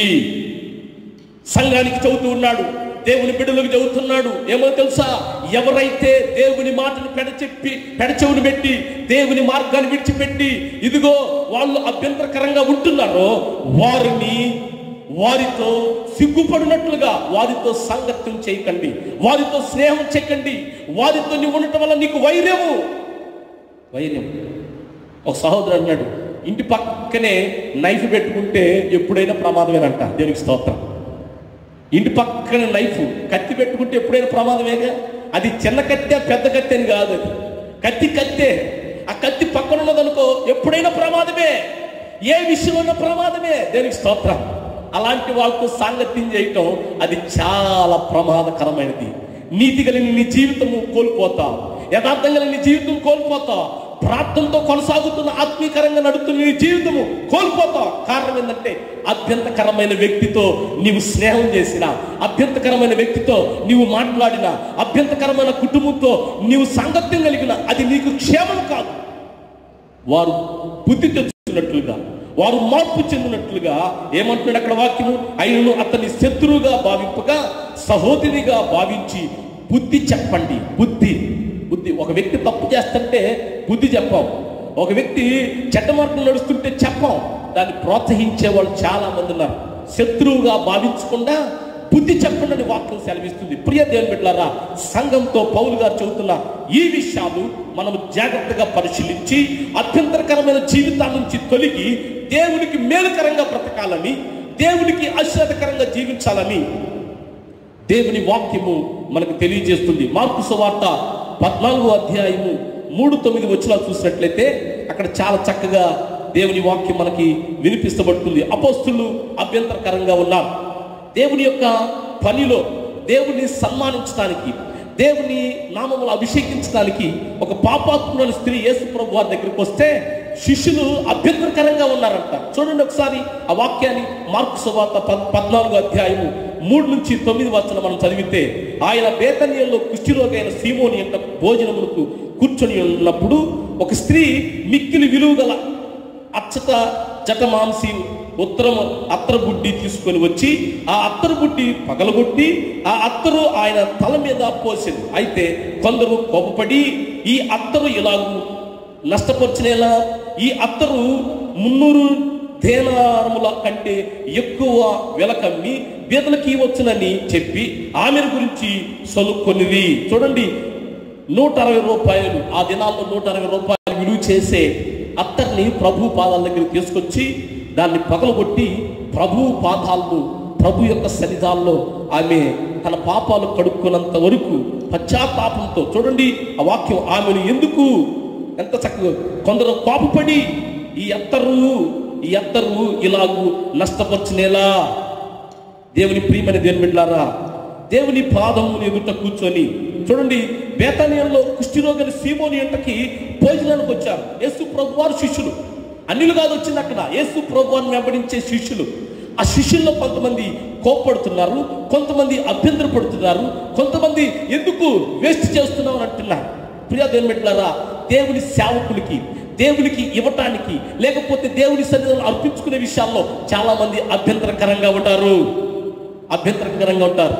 Speaker 1: సంఘానికి చదువుతూ ఉన్నాడు దేవుని బిడ్డలకు చదువుతున్నాడు ఏమో తెలుసా ఎవరైతే దేవుని మాటను పెడచెప్పి పెడచెవుని పెట్టి దేవుని మార్గాన్ని విడిచిపెట్టి ఇదిగో వాళ్ళు అభ్యంతరకరంగా ఉంటున్నారో వారిని వారితో సిగ్గుపడినట్లుగా వారితో సంగత్యం చేయకండి వారితో స్నేహం చేయకండి వారితో నువ్వు ఉండటం వల్ల నీకు వైర్యము వైర్యం ఒక సహోదరుడు అన్నాడు ఇంటి పక్కనే నైఫ్ పెట్టుకుంటే ఎప్పుడైనా ప్రమాదమేనంట దేవునికి స్తోత్రం ఇంటి పక్కన నైఫ్ కత్తి పెట్టుకుంటే ఎప్పుడైనా ప్రమాదమేగా అది చిన్న కత్తే పెద్ద కత్తి అని కాదు అది కత్తి కత్తే ఆ కత్తి పక్కన ఉన్నదనుకో ఎప్పుడైనా ప్రమాదమే ఏ విషయంలో ప్రమాదమే దేనికి స్తోత్రం అలాంటి వాళ్ళతో సాంగత్యం చేయటం అది చాలా ప్రమాదకరమైనది నీతి కలిగిన నీ జీవితము కోల్పోతావు యథార్థం కలిగిన నీ జీవితం కోల్పోతావు ప్రార్థనతో కొనసాగుతున్న ఆత్మీకరంగా నడుస్తున్న నీ జీవితము కోల్పోతావు కారణం ఏంటంటే అభ్యంతకరమైన వ్యక్తితో నీవు స్నేహం చేసిన అభ్యంతకరమైన వ్యక్తితో నీవు మాట్లాడిన అభ్యంతకరమైన కుటుంబంతో నీవు సాంగత్యం కలిగిన అది నీకు క్షేమం కాదు వారు బుద్ధి తెచ్చుకున్నట్లుగా వారు మార్పు చెందినట్లుగా ఏమంటున్నాడు అక్కడ వాక్యము అయినను అతని శత్రువుగా భావింపగా సహోదరిగా భావించి బుద్ధి చెప్పండి బుద్ధి బుద్ధి ఒక వ్యక్తి తప్పు చేస్తుంటే బుద్ధి చెప్పాం ఒక వ్యక్తి చెడ్డ మార్గం నడుస్తుంటే చెప్పాం దాన్ని ప్రోత్సహించే వాళ్ళు చాలా మంది ఉన్నారు శత్రువుగా భావించకుండా బుద్ధి చెప్పండి అని వాక్యం సెలవిస్తుంది ప్రియ దేవుని బిడ్డలారా సంఘంతో పౌలు గారు చెబుతున్న ఈ విషయాలు మనం జాగ్రత్తగా పరిశీలించి అభ్యంతరకరమైన జీవితాల నుంచి తొలగి దేవునికి మేలుకరంగా బ్రతకాలని దేవునికి ఆశ్రదకరంగా జీవించాలని దేవుని వాక్యము మనకు తెలియజేస్తుంది మార్పు సువార్త పద్నాలుగో అధ్యాయము మూడు తొమ్మిది వచ్చిన చూసినట్లయితే అక్కడ చాలా చక్కగా దేవుని వాక్యం మనకి వినిపిస్తబడుతుంది అపోస్తులు అభ్యంతరకరంగా ఉన్నారు దేవుని యొక్క పనిలో దేవుని సన్మానించడానికి దేవుని నామములు అభిషేకించడానికి ఒక పాపాత్ముల స్త్రీ యేసు ప్రభు వారి దగ్గరికి వస్తే శిష్యులు అభ్యంతరకరంగా ఉన్నారంట చూడండి ఒకసారి ఆ వాక్యాన్ని మార్కు సువార్త పద్- పద్నాలుగో అధ్యాయము మూడు నుంచి తొమ్మిది వచ్చిన మనం చదివితే ఆయన బేతనీయంలో కుష్ఠిరోగైన సీమోని యొక్క భోజనములకు కూర్చొని ఉన్నప్పుడు ఒక స్త్రీ మిక్కిలి విలువ గల అచ్చట జటమాంసి ఉత్తరం అత్తరు బుడ్డి తీసుకొని వచ్చి ఆ అత్తరు బుడ్డి పగలగొట్టి ఆ అత్తరు ఆయన తల మీద పోసింది అయితే కొందరు కోపపడి ఈ అత్తరు ఇలాగూ నష్టపరిచినేలా ఈ అత్తరు మున్నూరు దేనారముల కంటే ఎక్కువ వెలకమ్మి బీదలకి వచ్చునని చెప్పి ఆమె గురించి సొలుకొనిది చూడండి నూట అరవై రూపాయలు ఆ దినాల్లో నూట అరవై రూపాయలు విలువ చేసే అత్తర్ని ప్రభు పాదాల దగ్గర తీసుకొచ్చి దాన్ని పగలగొట్టి ప్రభు పాదాలను ప్రభు యొక్క సన్నిధాల్లో ఆమె తన పాపాలు కడుక్కున్నంత వరకు పశ్చాత్తాపంతో చూడండి ఆ వాక్యం ఆమెను ఎందుకు ఎంత చక్కగా కొందరు కోపపడి ఈ అత్తరు ఈ అత్తరు ఇలాగూ నష్టపరిచినేలా దేవుని ప్రియమైన దేవుని బిడ్డారా దేవుని పాదముని ఎదుట కూర్చొని చూడండి బేతానియంలో కుష్ఠిరోగని సీమోని ఎంటకి భోజనానికి వచ్చారు యేసు ప్రభు వారు శిష్యులు అన్నిలు కాదు వచ్చింది అక్కడ యేసు ప్రభు వారిని వెంబడించే శిష్యులు ఆ శిష్యుల్లో కొంతమంది కోప్పడుతున్నారు కొంతమంది అభ్యంతరపడుతున్నారు కొంతమంది ఎందుకు వేస్ట్ చేస్తున్నావు అని అంటున్నారు ప్రియా దేవుని బిడ్డలారా దేవుని సేవకులకి దేవునికి ఇవ్వటానికి లేకపోతే దేవుని సన్నిధిలో అర్పించుకునే విషయాల్లో చాలా మంది అభ్యంతరకరంగా ఉంటారు అభ్యంతరకరంగా ఉంటారు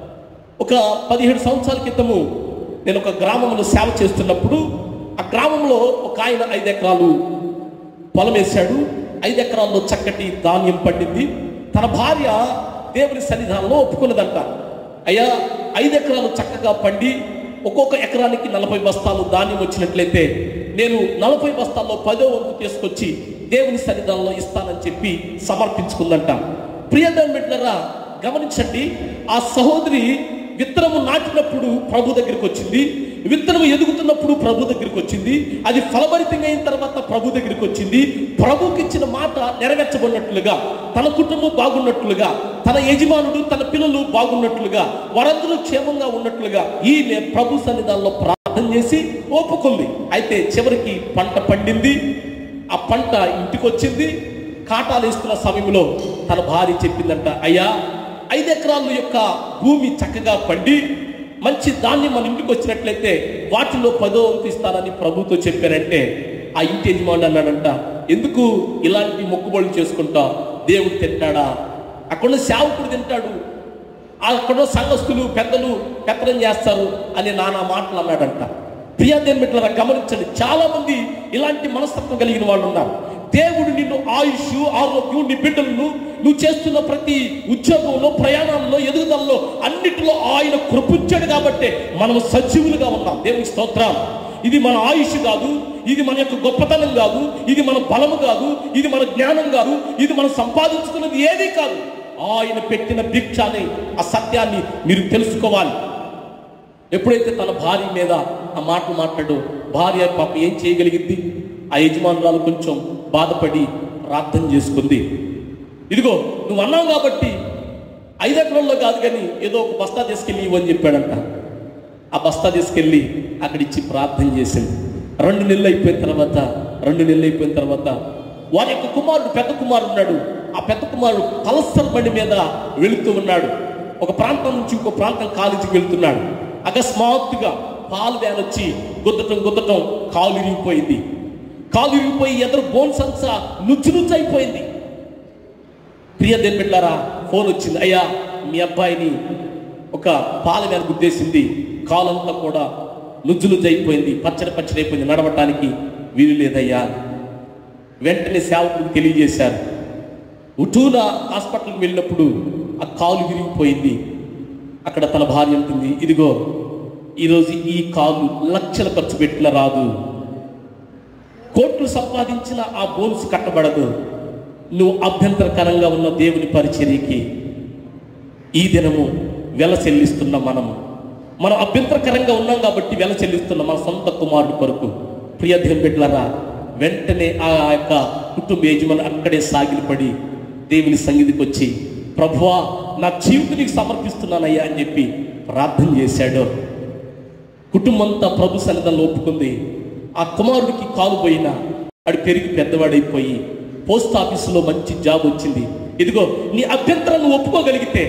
Speaker 1: ఒక పదిహేడు సంవత్సరాల క్రితము నేను ఒక గ్రామంలో సేవ చేస్తున్నప్పుడు ఆ గ్రామంలో ఒక ఆయన ఐదు ఎకరాలు పొలం వేశాడు ఐదు ఎకరాల్లో చక్కటి ధాన్యం పండింది తన భార్య దేవుని సన్నిధానంలో ఒప్పుకున్నదంట అయ్యా ఐదు ఎకరాలు చక్కగా పండి ఒక్కొక్క ఎకరానికి నలభై బస్తాలు ధాన్యం వచ్చినట్లయితే నేను నలభై బస్తాల్లో పదో వంతు తీసుకొచ్చి దేవుని సన్నిధానంలో ఇస్తానని చెప్పి సమర్పించుకుందంట ప్రియదేవుని బిడ్డలారా గమనించండి ఆ సహోదరి విత్తనము నాటినప్పుడు ప్రభు దగ్గరికి వచ్చింది విత్తనము ఎదుగుతున్నప్పుడు ప్రభు దగ్గరికి వచ్చింది అది ఫలభరితంగా అయిన తర్వాత ప్రభు దగ్గరికి వచ్చింది ప్రభుకి ఇచ్చిన మాట నెరవేర్చబడినట్లుగా తన కుటుంబం బాగున్నట్లుగా తన యజమానుడు తన పిల్లలు బాగున్నట్లుగా వారందరూ క్షేమంగా ఉన్నట్లుగా ఈమె ప్రభు సన్నిధానంలో ప్రార్థన చేసి ఒప్పుకుంది అయితే చివరికి పంట పండింది ఆ పంట ఇంటికి వచ్చింది కాటాలు ఇస్తున్న సమయంలో తన భార్య చెప్పిందంట అయ్యా ఐదు ఎకరాల యొక్క భూమి చక్కగా పండి మంచి ధాన్యం మన ఇంటికి వచ్చినట్లయితే వాటిలో పదో వంతు ఇస్తానని ప్రభుతో చెప్పారంటే ఆ ఇంటి యజమాని అన్నాడంట ఎందుకు ఇలాంటి మొక్కుబడులు చేసుకుంటా దేవుడు తింటాడా అక్కడ సేవకుడు తింటాడు అక్కడ సంఘస్థులు పెద్దలు పెత్తనం చేస్తారు అని నానా మాటలు అన్నాడంట ప్రియాదేవి బిడ్డలారా గమనించండి చాలా మంది ఇలాంటి మనస్తత్వం కలిగిన వాళ్ళు ఉన్నారు దేవుడు నిన్ను ఆయుష్ ఆరోగ్యం నీ బిడ్డలను నువ్వు చేస్తున్న ప్రతి ఉద్యోగంలో ప్రయాణంలో ఎదుగుదలలో అన్నిటిలో ఆయన కృపించాడు కాబట్టి మనం సజీవులుగా ఉన్నాం దేవునికి స్తోత్రం ఇది మన ఆయుష్ కాదు ఇది మన యొక్క గొప్పతనం కాదు ఇది మన బలము కాదు ఇది మన జ్ఞానం కాదు ఇది మనం సంపాదించుకున్నది ఏదీ కాదు ఆయన పెట్టిన భిక్ష అనే ఆ సత్యాన్ని మీరు తెలుసుకోవాలి ఎప్పుడైతే తన భార్య మీద ఆ మాటలు మాట్లాడో భార్య పాప ఏం చేయగలిగింది ఆ యజమానురాలు కొంచెం బాధపడి ప్రార్థన చేసుకుంది ఇదిగో నువ్వు అన్నావు కాబట్టి ఐదు ఎకరాల్లో కాదు కానీ ఏదో ఒక బస్తా తీసుకెళ్ళి ఇవ్వని చెప్పాడంట ఆ బస్తా తీసుకెళ్ళి అక్కడ ఇచ్చి ప్రార్థన చేసింది రెండు నెలలు అయిపోయిన తర్వాత రెండు నెలలు అయిపోయిన తర్వాత వారి యొక్క కుమారుడు పెద్ద కుమారుడు ఉన్నాడు ఆ పెద్ద కుమారుడు పల్సర్ బండి మీద వెళుతూ ఉన్నాడు ఒక ప్రాంతం నుంచి ఇంకో ప్రాంతం కాలేజీకి వెళ్తున్నాడు అకస్మాత్తుగా పాలు వ్యాన్ వచ్చి గుద్దటం గుద్దటం కాలు ఇరిగిపోయింది కాలు ఇరిగిపోయి ఎదురు బోన్స్ అంతా నుచ్చు నుచ్చు అయిపోయింది ప్రియ బిడ్డారా ఫోన్ వచ్చింది అయ్యా మీ అబ్బాయిని ఒక పాల మీద గుద్దేసింది కాలంతా కూడా నుజ్జు నుజ్జు అయిపోయింది పచ్చడి పచ్చడి అయిపోయింది నడవటానికి వీలు లేదయ్యా వెంటనే సేవకుడికి తెలియజేశారు ఉటూన హాస్పిటల్కి వెళ్ళినప్పుడు ఆ కాలు విరిగిపోయింది అక్కడ తన భార్య అంటుంది ఇదిగో ఈరోజు ఈ కాలు లక్షల ఖర్చు పెట్టిన రాదు కోట్లు సంపాదించిన ఆ బోన్స్ కట్టబడదు నువ్వు అభ్యంతరకరంగా ఉన్న దేవుని పరిచర్యకి ఈ దినము వెల చెల్లిస్తున్న మనము మనం అభ్యంతరకరంగా ఉన్నాం కాబట్టి వెల చెల్లిస్తున్న మన సొంత కుమారుడి కొరకు ప్రియ దేవుని బిడ్డలారా వెంటనే ఆ యొక్క కుటుంబ యజమాని అక్కడే సాగిలపడి దేవుని సన్నిధికి వచ్చి ప్రభువా నా జీవితం నీకు సమర్పిస్తున్నానయ్యా అని చెప్పి ప్రార్థన చేశాడు కుటుంబంతా ప్రభు సన్నిధానంలో ఒప్పుకుంది ఆ కుమారుడికి కాలు పోయినా ఆడు పెరిగి పెద్దవాడైపోయి పోస్ట్ ఆఫీసులో మంచి జాబ్ వచ్చింది ఇదిగో నీ అభ్యంతరాన్ని ఒప్పుకోగలిగితే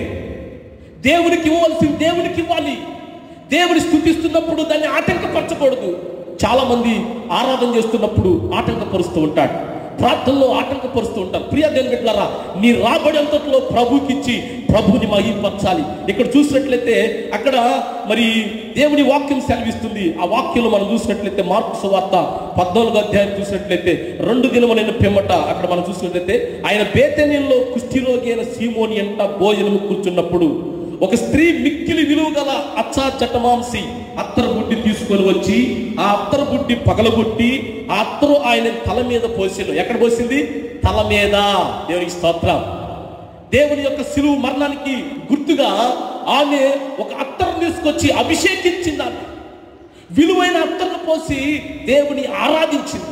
Speaker 1: దేవునికి ఇవ్వవలసింది దేవునికి ఇవ్వాలి దేవుని స్థుతిస్తున్నప్పుడు దాన్ని ఆటంకపరచకూడదు చాలా మంది ఆరాధన చేస్తున్నప్పుడు ఆటంకపరుస్తూ ఉంటాడు ప్రార్థనలో ఆటంకపరుస్తూ ఉంటారు ప్రియ దేవుని బిడ్డలారా నీ రాబడి అంతట్లో ప్రభుకి ఇచ్చి ప్రభుని మహింపరచాలి ఇక్కడ చూసినట్లయితే అక్కడ మరి దేవుని వాక్యం సెలవిస్తుంది ఆ వాక్యంలో మనం చూసినట్లయితే మార్పు సువార్త పద్నాలుగు అధ్యాయం చూసినట్లయితే రెండు దినములైన పిమ్మట అక్కడ మనం చూసినట్లయితే ఆయన బేతనీయంలో కుష్ఠిరోగి అయిన సీమోని అంట భోజనము కూర్చున్నప్పుడు ఒక స్త్రీ మిక్కిలి విలువ గల అచ్చా చట్టమాంసి అత్తరు బుడ్డి తీసుకొని వచ్చి ఆ అత్తరు బుడ్డి పగలగొట్టి ఆ అత్తరు ఆయన తల మీద పోసిండు ఎక్కడ పోసింది తల మీద దేవునికి స్తోత్రం దేవుని యొక్క సిలువు మరణానికి గుర్తుగా ఆమె ఒక అత్తరు తీసుకొచ్చి అభిషేకించింది ఆమె విలువైన అత్తర్ను పోసి దేవుని ఆరాధించింది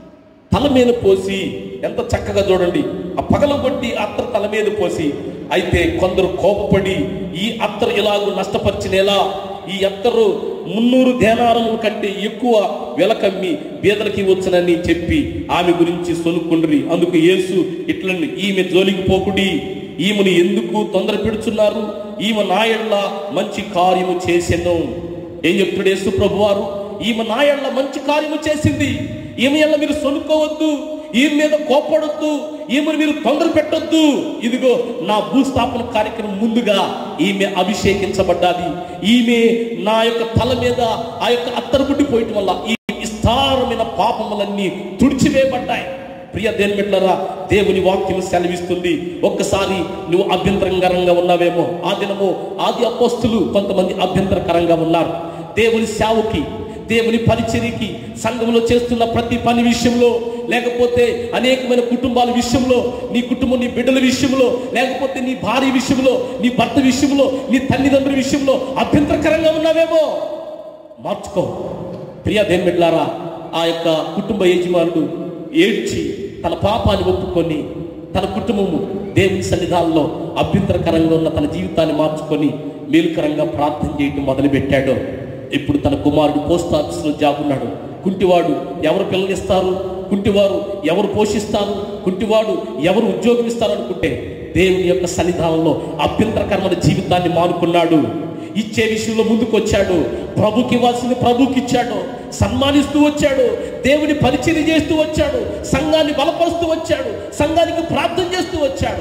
Speaker 1: తల మీద పోసి ఎంత చక్కగా చూడండి ఆ పగలగొట్టి అత్తరు తల మీద పోసి అయితే కొందరు కోపపడి ఈ అత్తరు ఇలాగూ నష్టపరిచినేలా ఈ అత్తరు మున్నూరు దేనారముల కంటే ఎక్కువ వెలకమ్మి బీదలకి వచ్చనని చెప్పి ఆమె గురించి సొనుకుండ్రి అందుకు యేసు ఇట్లండి ఈమె జోలికి పోకుడి ఈమెను ఎందుకు తొందర పెడుచున్నారు ఈమె నాయళ్ళ మంచి కార్యము చేసెను ఏం చెప్తాడు యేసు ప్రభువారు ఈమె నాయళ్ళ మంచి కార్యము చేసింది ఈమె ఎల్ల మీరు సొనుక్కోవద్దు ఈమె మీద కోపడొద్దు ఈమెను మీరు తొందర పెట్టొద్దు ఇదిగో నా భూస్థాపన కార్యక్రమం ముందుగా ఈమె అభిషేకించబడ్డాది ఈమె నా యొక్క తల మీద ఆ యొక్క అత్తరుబుడ్డి పోయటం వల్ల ఈ విస్తారమైన పాపములన్నీ తుడిచివేయబడ్డాయి ప్రియ దేని బిడ్డలారా దేవుని వాక్యం సెలవిస్తుంది ఒక్కసారి నువ్వు అభ్యంతరకరంగా ఉన్నావేమో ఆ దినము ఆది అపోస్తులు కొంతమంది అభ్యంతరకరంగా ఉన్నారు దేవుని సేవకి దేవుని పరిచర్యకి సంఘంలో చేస్తున్న ప్రతి పని విషయంలో లేకపోతే అనేకమైన కుటుంబాల విషయంలో నీ కుటుంబం నీ బిడ్డల విషయంలో లేకపోతే నీ భార్య విషయంలో నీ భర్త విషయంలో నీ తల్లిదండ్రుల విషయంలో అభ్యంతరకరంగా ఉన్నావేమో మార్చుకో ప్రియ దేని బిడ్డలారా ఆ యొక్క కుటుంబ యజమానుడు ఏడ్చి తన పాపాన్ని ఒప్పుకొని తన కుటుంబము దేవుని సన్నిధానంలో అభ్యంతరకరంగా ఉన్న తన జీవితాన్ని మార్చుకొని మేలుకరంగా ప్రార్థన చేయటం మొదలుపెట్టాడు ఇప్పుడు తన కుమారుడు పోస్ట్ ఆఫీస్లో జాబ్ ఉన్నాడు కుంటివాడు ఎవరు పిల్లనిస్తారు కుంటివారు ఎవరు పోషిస్తారు కుంటివాడు ఎవరు ఉద్యోగం ఇస్తారు అనుకుంటే దేవుని యొక్క సన్నిధానంలో అభ్యంతరకరమైన జీవితాన్ని మానుకున్నాడు ఇచ్చే విషయంలో ముందుకు వచ్చాడు ప్రభుకి ఇవ్వాల్సింది ప్రభుకి ఇచ్చాడు సన్మానిస్తూ వచ్చాడు దేవుని పరిచయం చేస్తూ వచ్చాడు సంఘాన్ని బలపరుస్తూ వచ్చాడు సంఘానికి ప్రార్థన చేస్తూ వచ్చాడు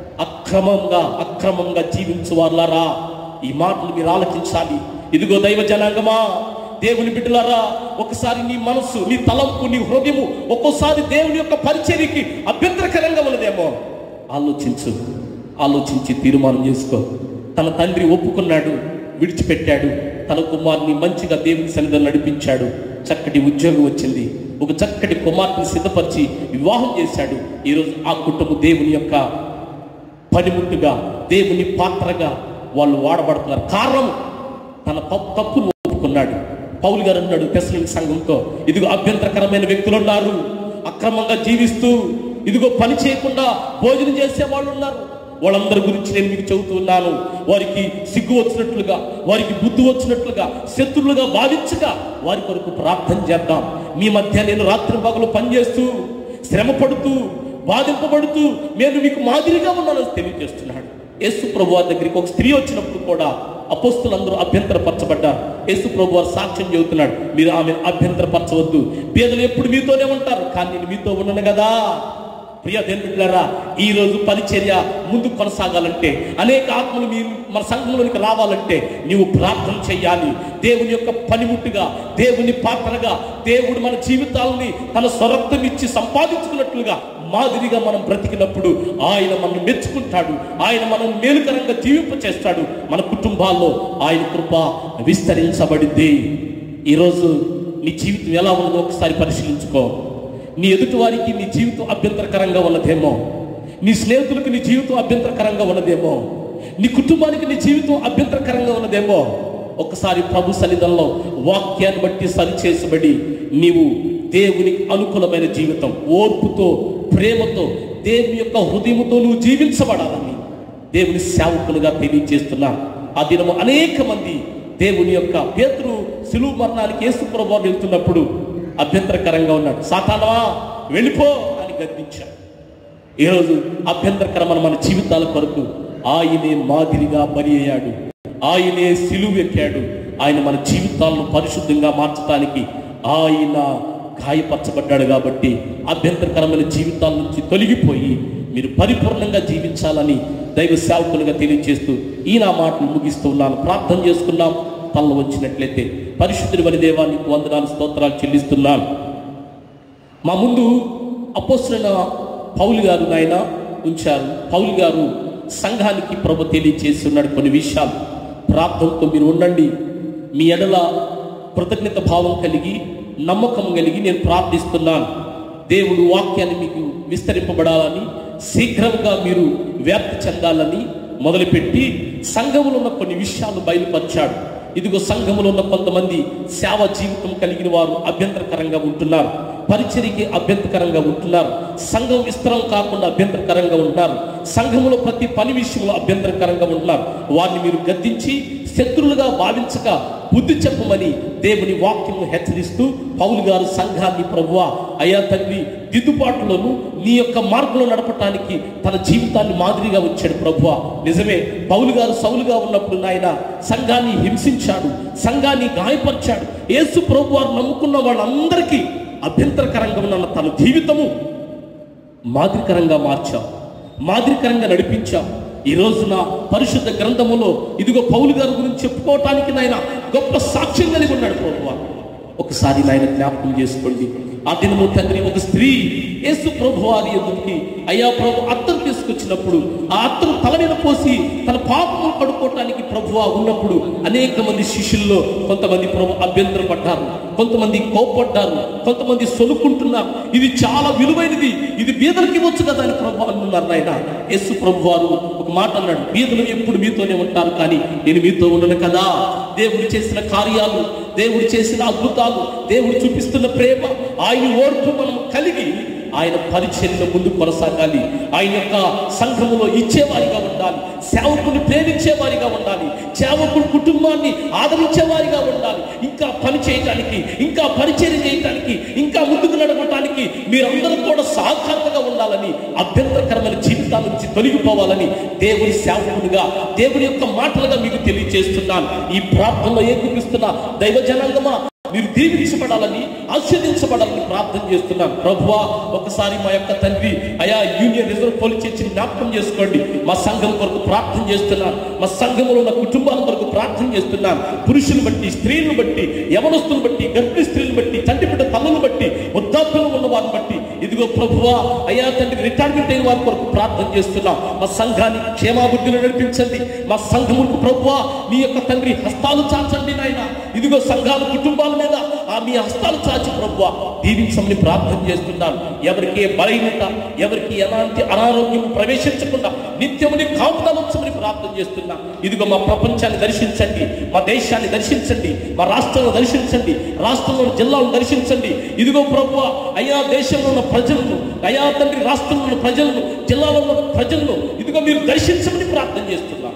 Speaker 1: అక్రమంగా అక్రమంగా జీవించు వాళ్ళారా ఈ మాటలు మీరు ఆలకించాలి ఇదిగో దైవ జనాంగమా దేవుని బిడ్డలారా ఒకసారి నీ మనస్సు నీ తలంపు నీ హృదయము ఒక్కోసారి దేవుని యొక్క పరిచర్యకి అభ్యంతరకరంగా ఉన్నదేమో ఆలోచించు ఆలోచించి తీర్మానం చేసుకో తన తండ్రి ఒప్పుకున్నాడు విడిచిపెట్టాడు తన కుమార్ని మంచిగా దేవుని సన్నిధిలో నడిపించాడు చక్కటి ఉద్యోగం వచ్చింది ఒక చక్కటి కుమార్తెని సిద్ధపరిచి వివాహం చేశాడు ఈరోజు ఆ కుటుంబం దేవుని యొక్క పనిముట్టుగా దేవుని పాత్రగా వాళ్ళు వాడబడుతున్నారు కారణం తన తప్పు తప్పును ఒప్పుకున్నాడు పౌలు గారు అన్నాడు తెసలింగ్ సంఘంతో ఇదిగో అభ్యంతరకరమైన వ్యక్తులు ఉన్నారు అక్రమంగా జీవిస్తూ ఇదిగో పని చేయకుండా భోజనం చేసే వాళ్ళు ఉన్నారు వాళ్ళందరి గురించి నేను మీకు చెబుతున్నాను వారికి సిగ్గు వచ్చినట్లుగా వారికి బుద్ధి వచ్చినట్లుగా శత్రులుగా భావించగా వారి కొరకు ప్రార్థన చేద్దాం మీ మధ్య నేను రాత్రి పగలు పనిచేస్తూ శ్రమ పడుతూ బాధింపబడుతూ నేను మీకు మాదిరిగా ఉన్నానని తెలియజేస్తున్నాడు యేసు ప్రభు వారి దగ్గరికి ఒక స్త్రీ వచ్చినప్పుడు కూడా అపోస్తులందరూ అభ్యంతరపరచబడ్డారు యేసు ప్రభు వారు సాక్ష్యం చెబుతున్నాడు మీరు ఆమె అభ్యంతరపరచవద్దు పేదలు ఎప్పుడు మీతోనే ఉంటారు కానీ నేను మీతో ఉన్నాను కదా ప్రియ దేవులారా ఈ రోజు పరిచర్య ముందు కొనసాగాలంటే అనేక ఆత్మలు మీ మన సంఘంలోనికి రావాలంటే నీవు ప్రార్థన చేయాలి దేవుని యొక్క పనిముట్టుగా దేవుని పాత్రగా దేవుడు మన జీవితాలని తన స్వరక్తం ఇచ్చి సంపాదించుకున్నట్లుగా మాదిరిగా మనం బ్రతికినప్పుడు ఆయన మనం మెచ్చుకుంటాడు ఆయన మనం మేలుకరంగా జీవింప చేస్తాడు మన కుటుంబాల్లో ఆయన కృప విస్తరించబడింది ఈరోజు నీ జీవితం ఎలా ఉన్నదో ఒకసారి పరిశీలించుకో నీ ఎదుటి వారికి నీ జీవితం అభ్యంతరకరంగా ఉన్నదేమో నీ స్నేహితులకు నీ జీవితం అభ్యంతరకరంగా ఉన్నదేమో నీ కుటుంబానికి నీ జీవితం అభ్యంతరకరంగా ఉన్నదేమో ఒకసారి ప్రభు సన్నిధంలో వాక్యాన్ని బట్టి సరిచేసబడి నీవు దేవునికి అనుకూలమైన జీవితం ఓర్పుతో ప్రేమతో దేవుని యొక్క హృదయముతో నువ్వు జీవించబడాలని దేవుని సేవకులుగా తెలియజేస్తున్నా ఆ దినము అనేక మంది దేవుని యొక్క పేతురు సిలువు మరణానికి యేసు ప్రభు వెళ్తున్నప్పుడు అభ్యంతరకరంగా ఉన్నాడు సాతానవా వెళ్ళిపో అని గద్దించాడు ఈరోజు అభ్యంతరకరమైన మన జీవితాల కొరకు ఆయనే మాదిరిగా బలి అయ్యాడు ఆయనే సిలువు ఎక్కాడు ఆయన మన జీవితాలను పరిశుద్ధంగా మార్చడానికి ఆయన గాయపరచబడ్డాడు కాబట్టి అభ్యంతరకరమైన జీవితాల నుంచి తొలగిపోయి మీరు పరిపూర్ణంగా జీవించాలని దైవ సేవకులుగా తెలియజేస్తూ ఈ నా మాటలు ముగిస్తూ ఉన్నాను ప్రార్థన చేసుకున్నాం తల్ల వచ్చినట్లయితే పరిశుద్ధుడి వని దేవానికి వందనాలు స్తోత్రాలు చెల్లిస్తున్నాను మా ముందు అపోసరైన పౌలు గారు నాయన ఉంచారు పౌలు గారు సంఘానికి ప్రభు తెలియచేసి ఉన్నాడు కొన్ని విషయాలు ప్రార్థనతో మీరు ఉండండి మీ ఎడల కృతజ్ఞత భావం కలిగి నమ్మకం కలిగి నేను ప్రార్థిస్తున్నాను దేవుడు వాక్యాన్ని మీకు విస్తరింపబడాలని శీఘ్రంగా మీరు వ్యాప్తి చెందాలని మొదలుపెట్టి సంఘములో ఉన్న కొన్ని విషయాలు బయలుపరిచాడు ఇదిగో సంఘములో ఉన్న కొంతమంది సేవ జీవితం కలిగిన వారు అభ్యంతరకరంగా ఉంటున్నారు పరిచర్యకి అభ్యంతరకరంగా ఉంటున్నారు సంఘం విస్తరం కాకుండా అభ్యంతరకరంగా ఉంటున్నారు సంఘములో ప్రతి పని విషయంలో అభ్యంతరకరంగా ఉంటున్నారు వారిని మీరు గద్దించి శత్రులుగా భావించక బుద్ధి చెప్పమని దేవుని వాక్యము హెచ్చరిస్తూ పౌలు గారు సంఘాన్ని ప్రభువా అయ్యా తండ్రి దిద్దుబాటులోను నీ యొక్క మార్గంలో నడపటానికి తన జీవితాన్ని మాదిరిగా వచ్చాడు ప్రభువా నిజమే పౌలు గారు సౌలుగా ఉన్నప్పుడు నాయన సంఘాన్ని హింసించాడు సంఘాన్ని గాయపరిచాడు యేసు ప్రభు వారు నమ్ముకున్న వాళ్ళందరికీ అభ్యంతరకరంగా ఉన్న తన జీవితము మాదిరికరంగా మార్చాం మాదిరికరంగా నడిపించాం ఈ రోజున పరిశుద్ధ గ్రంథములో ఇదిగో పౌలు గారి గురించి చెప్పుకోవటానికి నాయన గొప్ప సాక్ష్యం కలిగి ఉన్నాడు ప్రభు ఒకసారి నాయన జ్ఞాపకం చేసుకోండి ఆ దినము తండ్రి ఒక స్త్రీ యేసు ప్రభు వారి ఎదుటికి అయ్యా ప్రభు అత్తరు తీసుకొచ్చినప్పుడు ఆ అత్తరు తల మీద పోసి తన పాపము కడుక్కోవటానికి ప్రభువా ఉన్నప్పుడు అనేక మంది శిష్యుల్లో కొంతమంది ప్రభు అభ్యంతరం పడ్డారు కొంతమంది కోప్పడ్డారు కొంతమంది సొలుకుంటున్నారు ఇది చాలా విలువైనది ఇది బీదలకి ఇవ్వచ్చు కదా అని ప్రభు అన్నారు నాయన యేసు ప్రభు వారు ఒక మాట అన్నాడు బీదలు ఎప్పుడు మీతోనే ఉంటారు కానీ నేను మీతో ఉండను కదా దేవుడు చేసిన కార్యాలు దేవుడు చేసిన అద్భుతాలు దేవుడు చూపిస్తున్న ప్రేమ ఆయన ఓర్పు మనం కలిగి ఆయన పరిచర్యలో ముందు కొనసాగాలి ఆయన యొక్క సంఘములో ఇచ్చేవారిగా ఉండాలి సేవకుని ప్రేమించేవారిగా ఉండాలి సేవకుడు కుటుంబాన్ని ఆదరించేవారిగా ఉండాలి ఇంకా పని చేయటానికి ఇంకా పరిచర్య చేయటానికి ఇంకా ముందుకు నడవటానికి మీరందరూ కూడా సహకారంగా ఉండాలని అభ్యంతరకరమైన జీవితం జీవితాల నుంచి తొలగిపోవాలని దేవుని సేవకునిగా దేవుని యొక్క మాటలుగా మీకు తెలియజేస్తున్నాను ఈ ప్రార్థనలో ఏకీపిస్తున్న దైవ జనాంగమా మీరు దీవించబడాలని ఆశీర్దించబడాలని ప్రార్థన చేస్తున్నాను ప్రభువా ఒకసారి మా యొక్క తండ్రి అయా యూనియన్ రిజర్వ్ పోలీస్ స్టేషన్ జ్ఞాపకం చేసుకోండి మా సంఘం కొరకు ప్రార్థన చేస్తున్నాను మా సంఘంలో ఉన్న కుటుంబాల కొరకు ప్రార్థన చేస్తున్నాను పురుషులు బట్టి స్త్రీలను బట్టి యవనస్తులను బట్టి గర్భిణీ స్త్రీలను బట్టి తండ్రి బిడ్డ తల్లులను బట్టి వృద్ధాప్యంలో ఉన్న వారిని బట్టి ఇదిగో ప్రభువా అయ్యా తండ్రి రిటైర్మెంట్ అయిన వారి కొరకు ప్రార్థన చేస్తున్నాం మా సంఘానికి క్షేమాభివృద్ధిలో నడిపించండి మా సంఘములకు ప్రభువా మీ యొక్క తండ్రి హస్తాలు చాచండి నాయన ఇదిగో సంఘాల కుటుంబాల మీద ఆ మీ హస్తాలు చాచి ప్రభువా దీవించమని ప్రార్థన చేస్తున్నాను ఎవరికి ఏ బలహీనత ఎవరికి ఎలాంటి అనారోగ్యం ప్రవేశించకుండా నిత్యముని కాపుదల ఉంచమని ప్రార్థన చేస్తున్నా ఇదిగో మా ప్రపంచాన్ని దర్శించండి మా దేశాన్ని దర్శించండి మా రాష్ట్రాలను దర్శించండి రాష్ట్రంలో జిల్లాలను దర్శించండి ఇదిగో ప్రభు అయా దేశంలో ఉన్న ప్రజలను అయా తండ్రి రాష్ట్రంలో ఉన్న ప్రజలను జిల్లాలో ఉన్న ప్రజలను ఇదిగో మీరు దర్శించమని ప్రార్థన చేస్తున్నాను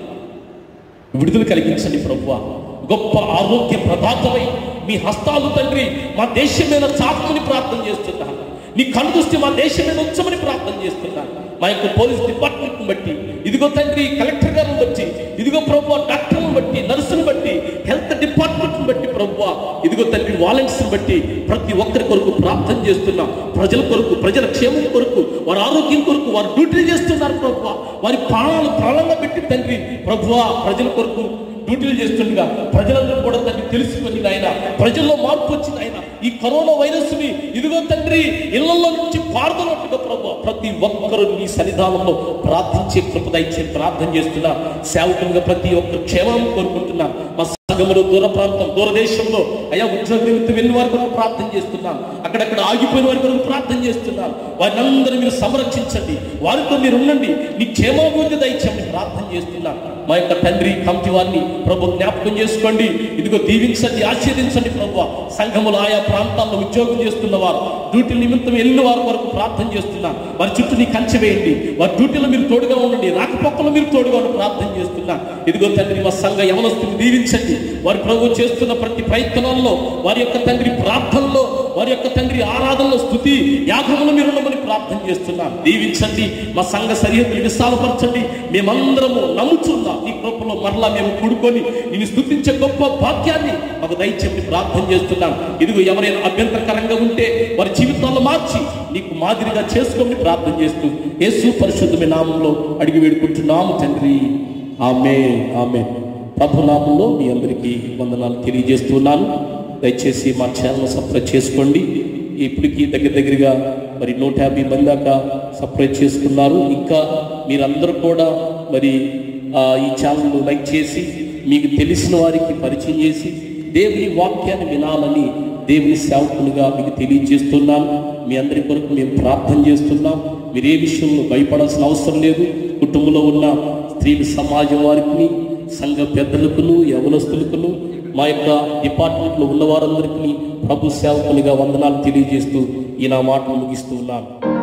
Speaker 1: విడుదల కలిగించండి ప్రభువా గొప్ప ఆరోగ్య ప్రదాతమై మీ హస్తాలు తండ్రి మా దేశం మీద చాపమని ప్రార్థన చేస్తున్నాను నీ కన్ను దృష్టి మా దేశం మీద ఉంచమని ప్రార్థన చేస్తున్నాను మా యొక్క పోలీస్ డిపార్ట్మెంట్ బట్టి ఇదిగో తండ్రి కలెక్టర్ గారిని బట్టి ఇదిగో ప్రభు డాక్టర్లను బట్టి నర్సును బట్టి హెల్త్ డిపార్ట్మెంట్ బట్టి ప్రభు ఇదిగో తండ్రి వాలంటీర్స్ బట్టి ప్రతి ఒక్కరి కొరకు ప్రార్థన చేస్తున్నాం ప్రజల కొరకు ప్రజల క్షేమం కొరకు వారి ఆరోగ్యం కొరకు వారు డ్యూటీ చేస్తున్నారు ప్రభు వారి ప్రాణాలు ప్రాణంగా పెట్టి తండ్రి ప్రభువా ప్రజల కొరకు డ్యూటీలు చేస్తుండగా ప్రజలందరూ కూడా తండ్రి తెలుసుకొని ఆయన ప్రజల్లో మార్పు వచ్చింది ఆయన ఈ కరోనా వైరస్ ని ఇదిగో తండ్రి ఇళ్లలో నుంచి పారుదలట్టుగా ప్రభు ప్రతి ఒక్కరూ నీ సన్నిధానంలో ప్రార్థించే కృప దయచే ప్రార్థన చేస్తున్నా సేవకులుగా ప్రతి ఒక్కరు క్షేమం కోరుకుంటున్నా మా సంఘములో దూర ప్రాంతం దూరదేశంలో అయా ఉద్యోగ నిమిత్తం వెళ్ళిన వారి కొరకు ప్రార్థన చేస్తున్నాను అక్కడక్కడ ఆగిపోయిన వారి కొరకు ప్రార్థన చేస్తున్నాను వారిని అందరూ మీరు సంరక్షించండి వారితో మీరు ఉండండి నీ క్షేమాభివృద్ధి దయచేయమని ప్రార్థన చేస్తున్నాను మా యొక్క తండ్రి కమిటీ వారిని ప్రభు జ్ఞాపకం చేసుకోండి ఇదిగో దీవించండి ఆశీర్దించండి ప్రభు సంఘములు ఆయా ప్రాంతాల్లో ఉద్యోగం చేస్తున్న వారు డ్యూటీ నిమిత్తం వెళ్ళిన వారి వరకు ప్రార్థన చేస్తున్నాను వారి చుట్టూ నీ కంచె వేయండి వారి డ్యూటీలో మీరు తోడుగా ఉండండి రాకపోకలో మీరు తోడుగా ఉండి ప్రార్థన చేస్తున్నా ఇదిగో తండ్రి మా సంఘ యవనస్తుని దీవించండి వారి ప్రభు చేస్తున్న ప్రతి ప్రయత్నాల్లో వారి యొక్క తండ్రి ప్రార్థనలో వారి యొక్క తండ్రి ఆరాధనలో స్థుతి యాగములు మీరు ఉండమని ప్రార్థన చేస్తున్నాను దీవించండి మా సంఘ సరిహద్దులు విశాలపరచండి మేమందరము నమ్ముచున్నాం ఈ కృపలో మరలా మేము కూడుకొని నేను స్థుతించే గొప్ప భాగ్యాన్ని మాకు దయచేసి ప్రార్థన చేస్తున్నాను ఇదిగో ఎవరైనా అభ్యంతరకరంగా ఉంటే వారి జీవితాల్లో మార్చి నీకు మాదిరిగా చేసుకోమని ప్రార్థన చేస్తూ యేసు పరిశుద్ధమైన నామంలో అడిగి వేడుకుంటున్నాము తండ్రి ఆమె ఆమె ప్రభు నామంలో మీ అందరికీ వందనాలు తెలియజేస్తున్నాను దయచేసి మా ఛానల్ సబ్స్క్రైబ్ చేసుకోండి ఇప్పటికి దగ్గర దగ్గరగా మరి నూట యాభై మంది దాకా సబ్స్క్రైబ్ చేసుకున్నారు ఇంకా మీరందరూ కూడా మరి ఆ, ఈ ఛానల్ లైక్ చేసి మీకు తెలిసిన వారికి పరిచయం చేసి దేవుని వాక్యాన్ని వినాలని దేవుని సేవకులుగా మీకు తెలియజేస్తున్నాను మీ అందరి కొరకు మేము ప్రార్థన చేస్తున్నాం మీరు ఏ విషయంలో భయపడాల్సిన అవసరం లేదు కుటుంబంలో ఉన్న స్త్రీల సమాజం వారికి సంఘ పెద్దలకును యవనస్తులకును మా యొక్క డిపార్ట్మెంట్లో ఉన్న వారందరికీ ప్రభు సేవకునిగా వందనాలు తెలియజేస్తూ ఈ నా మాటలు ముగిస్తూ ఉన్నాను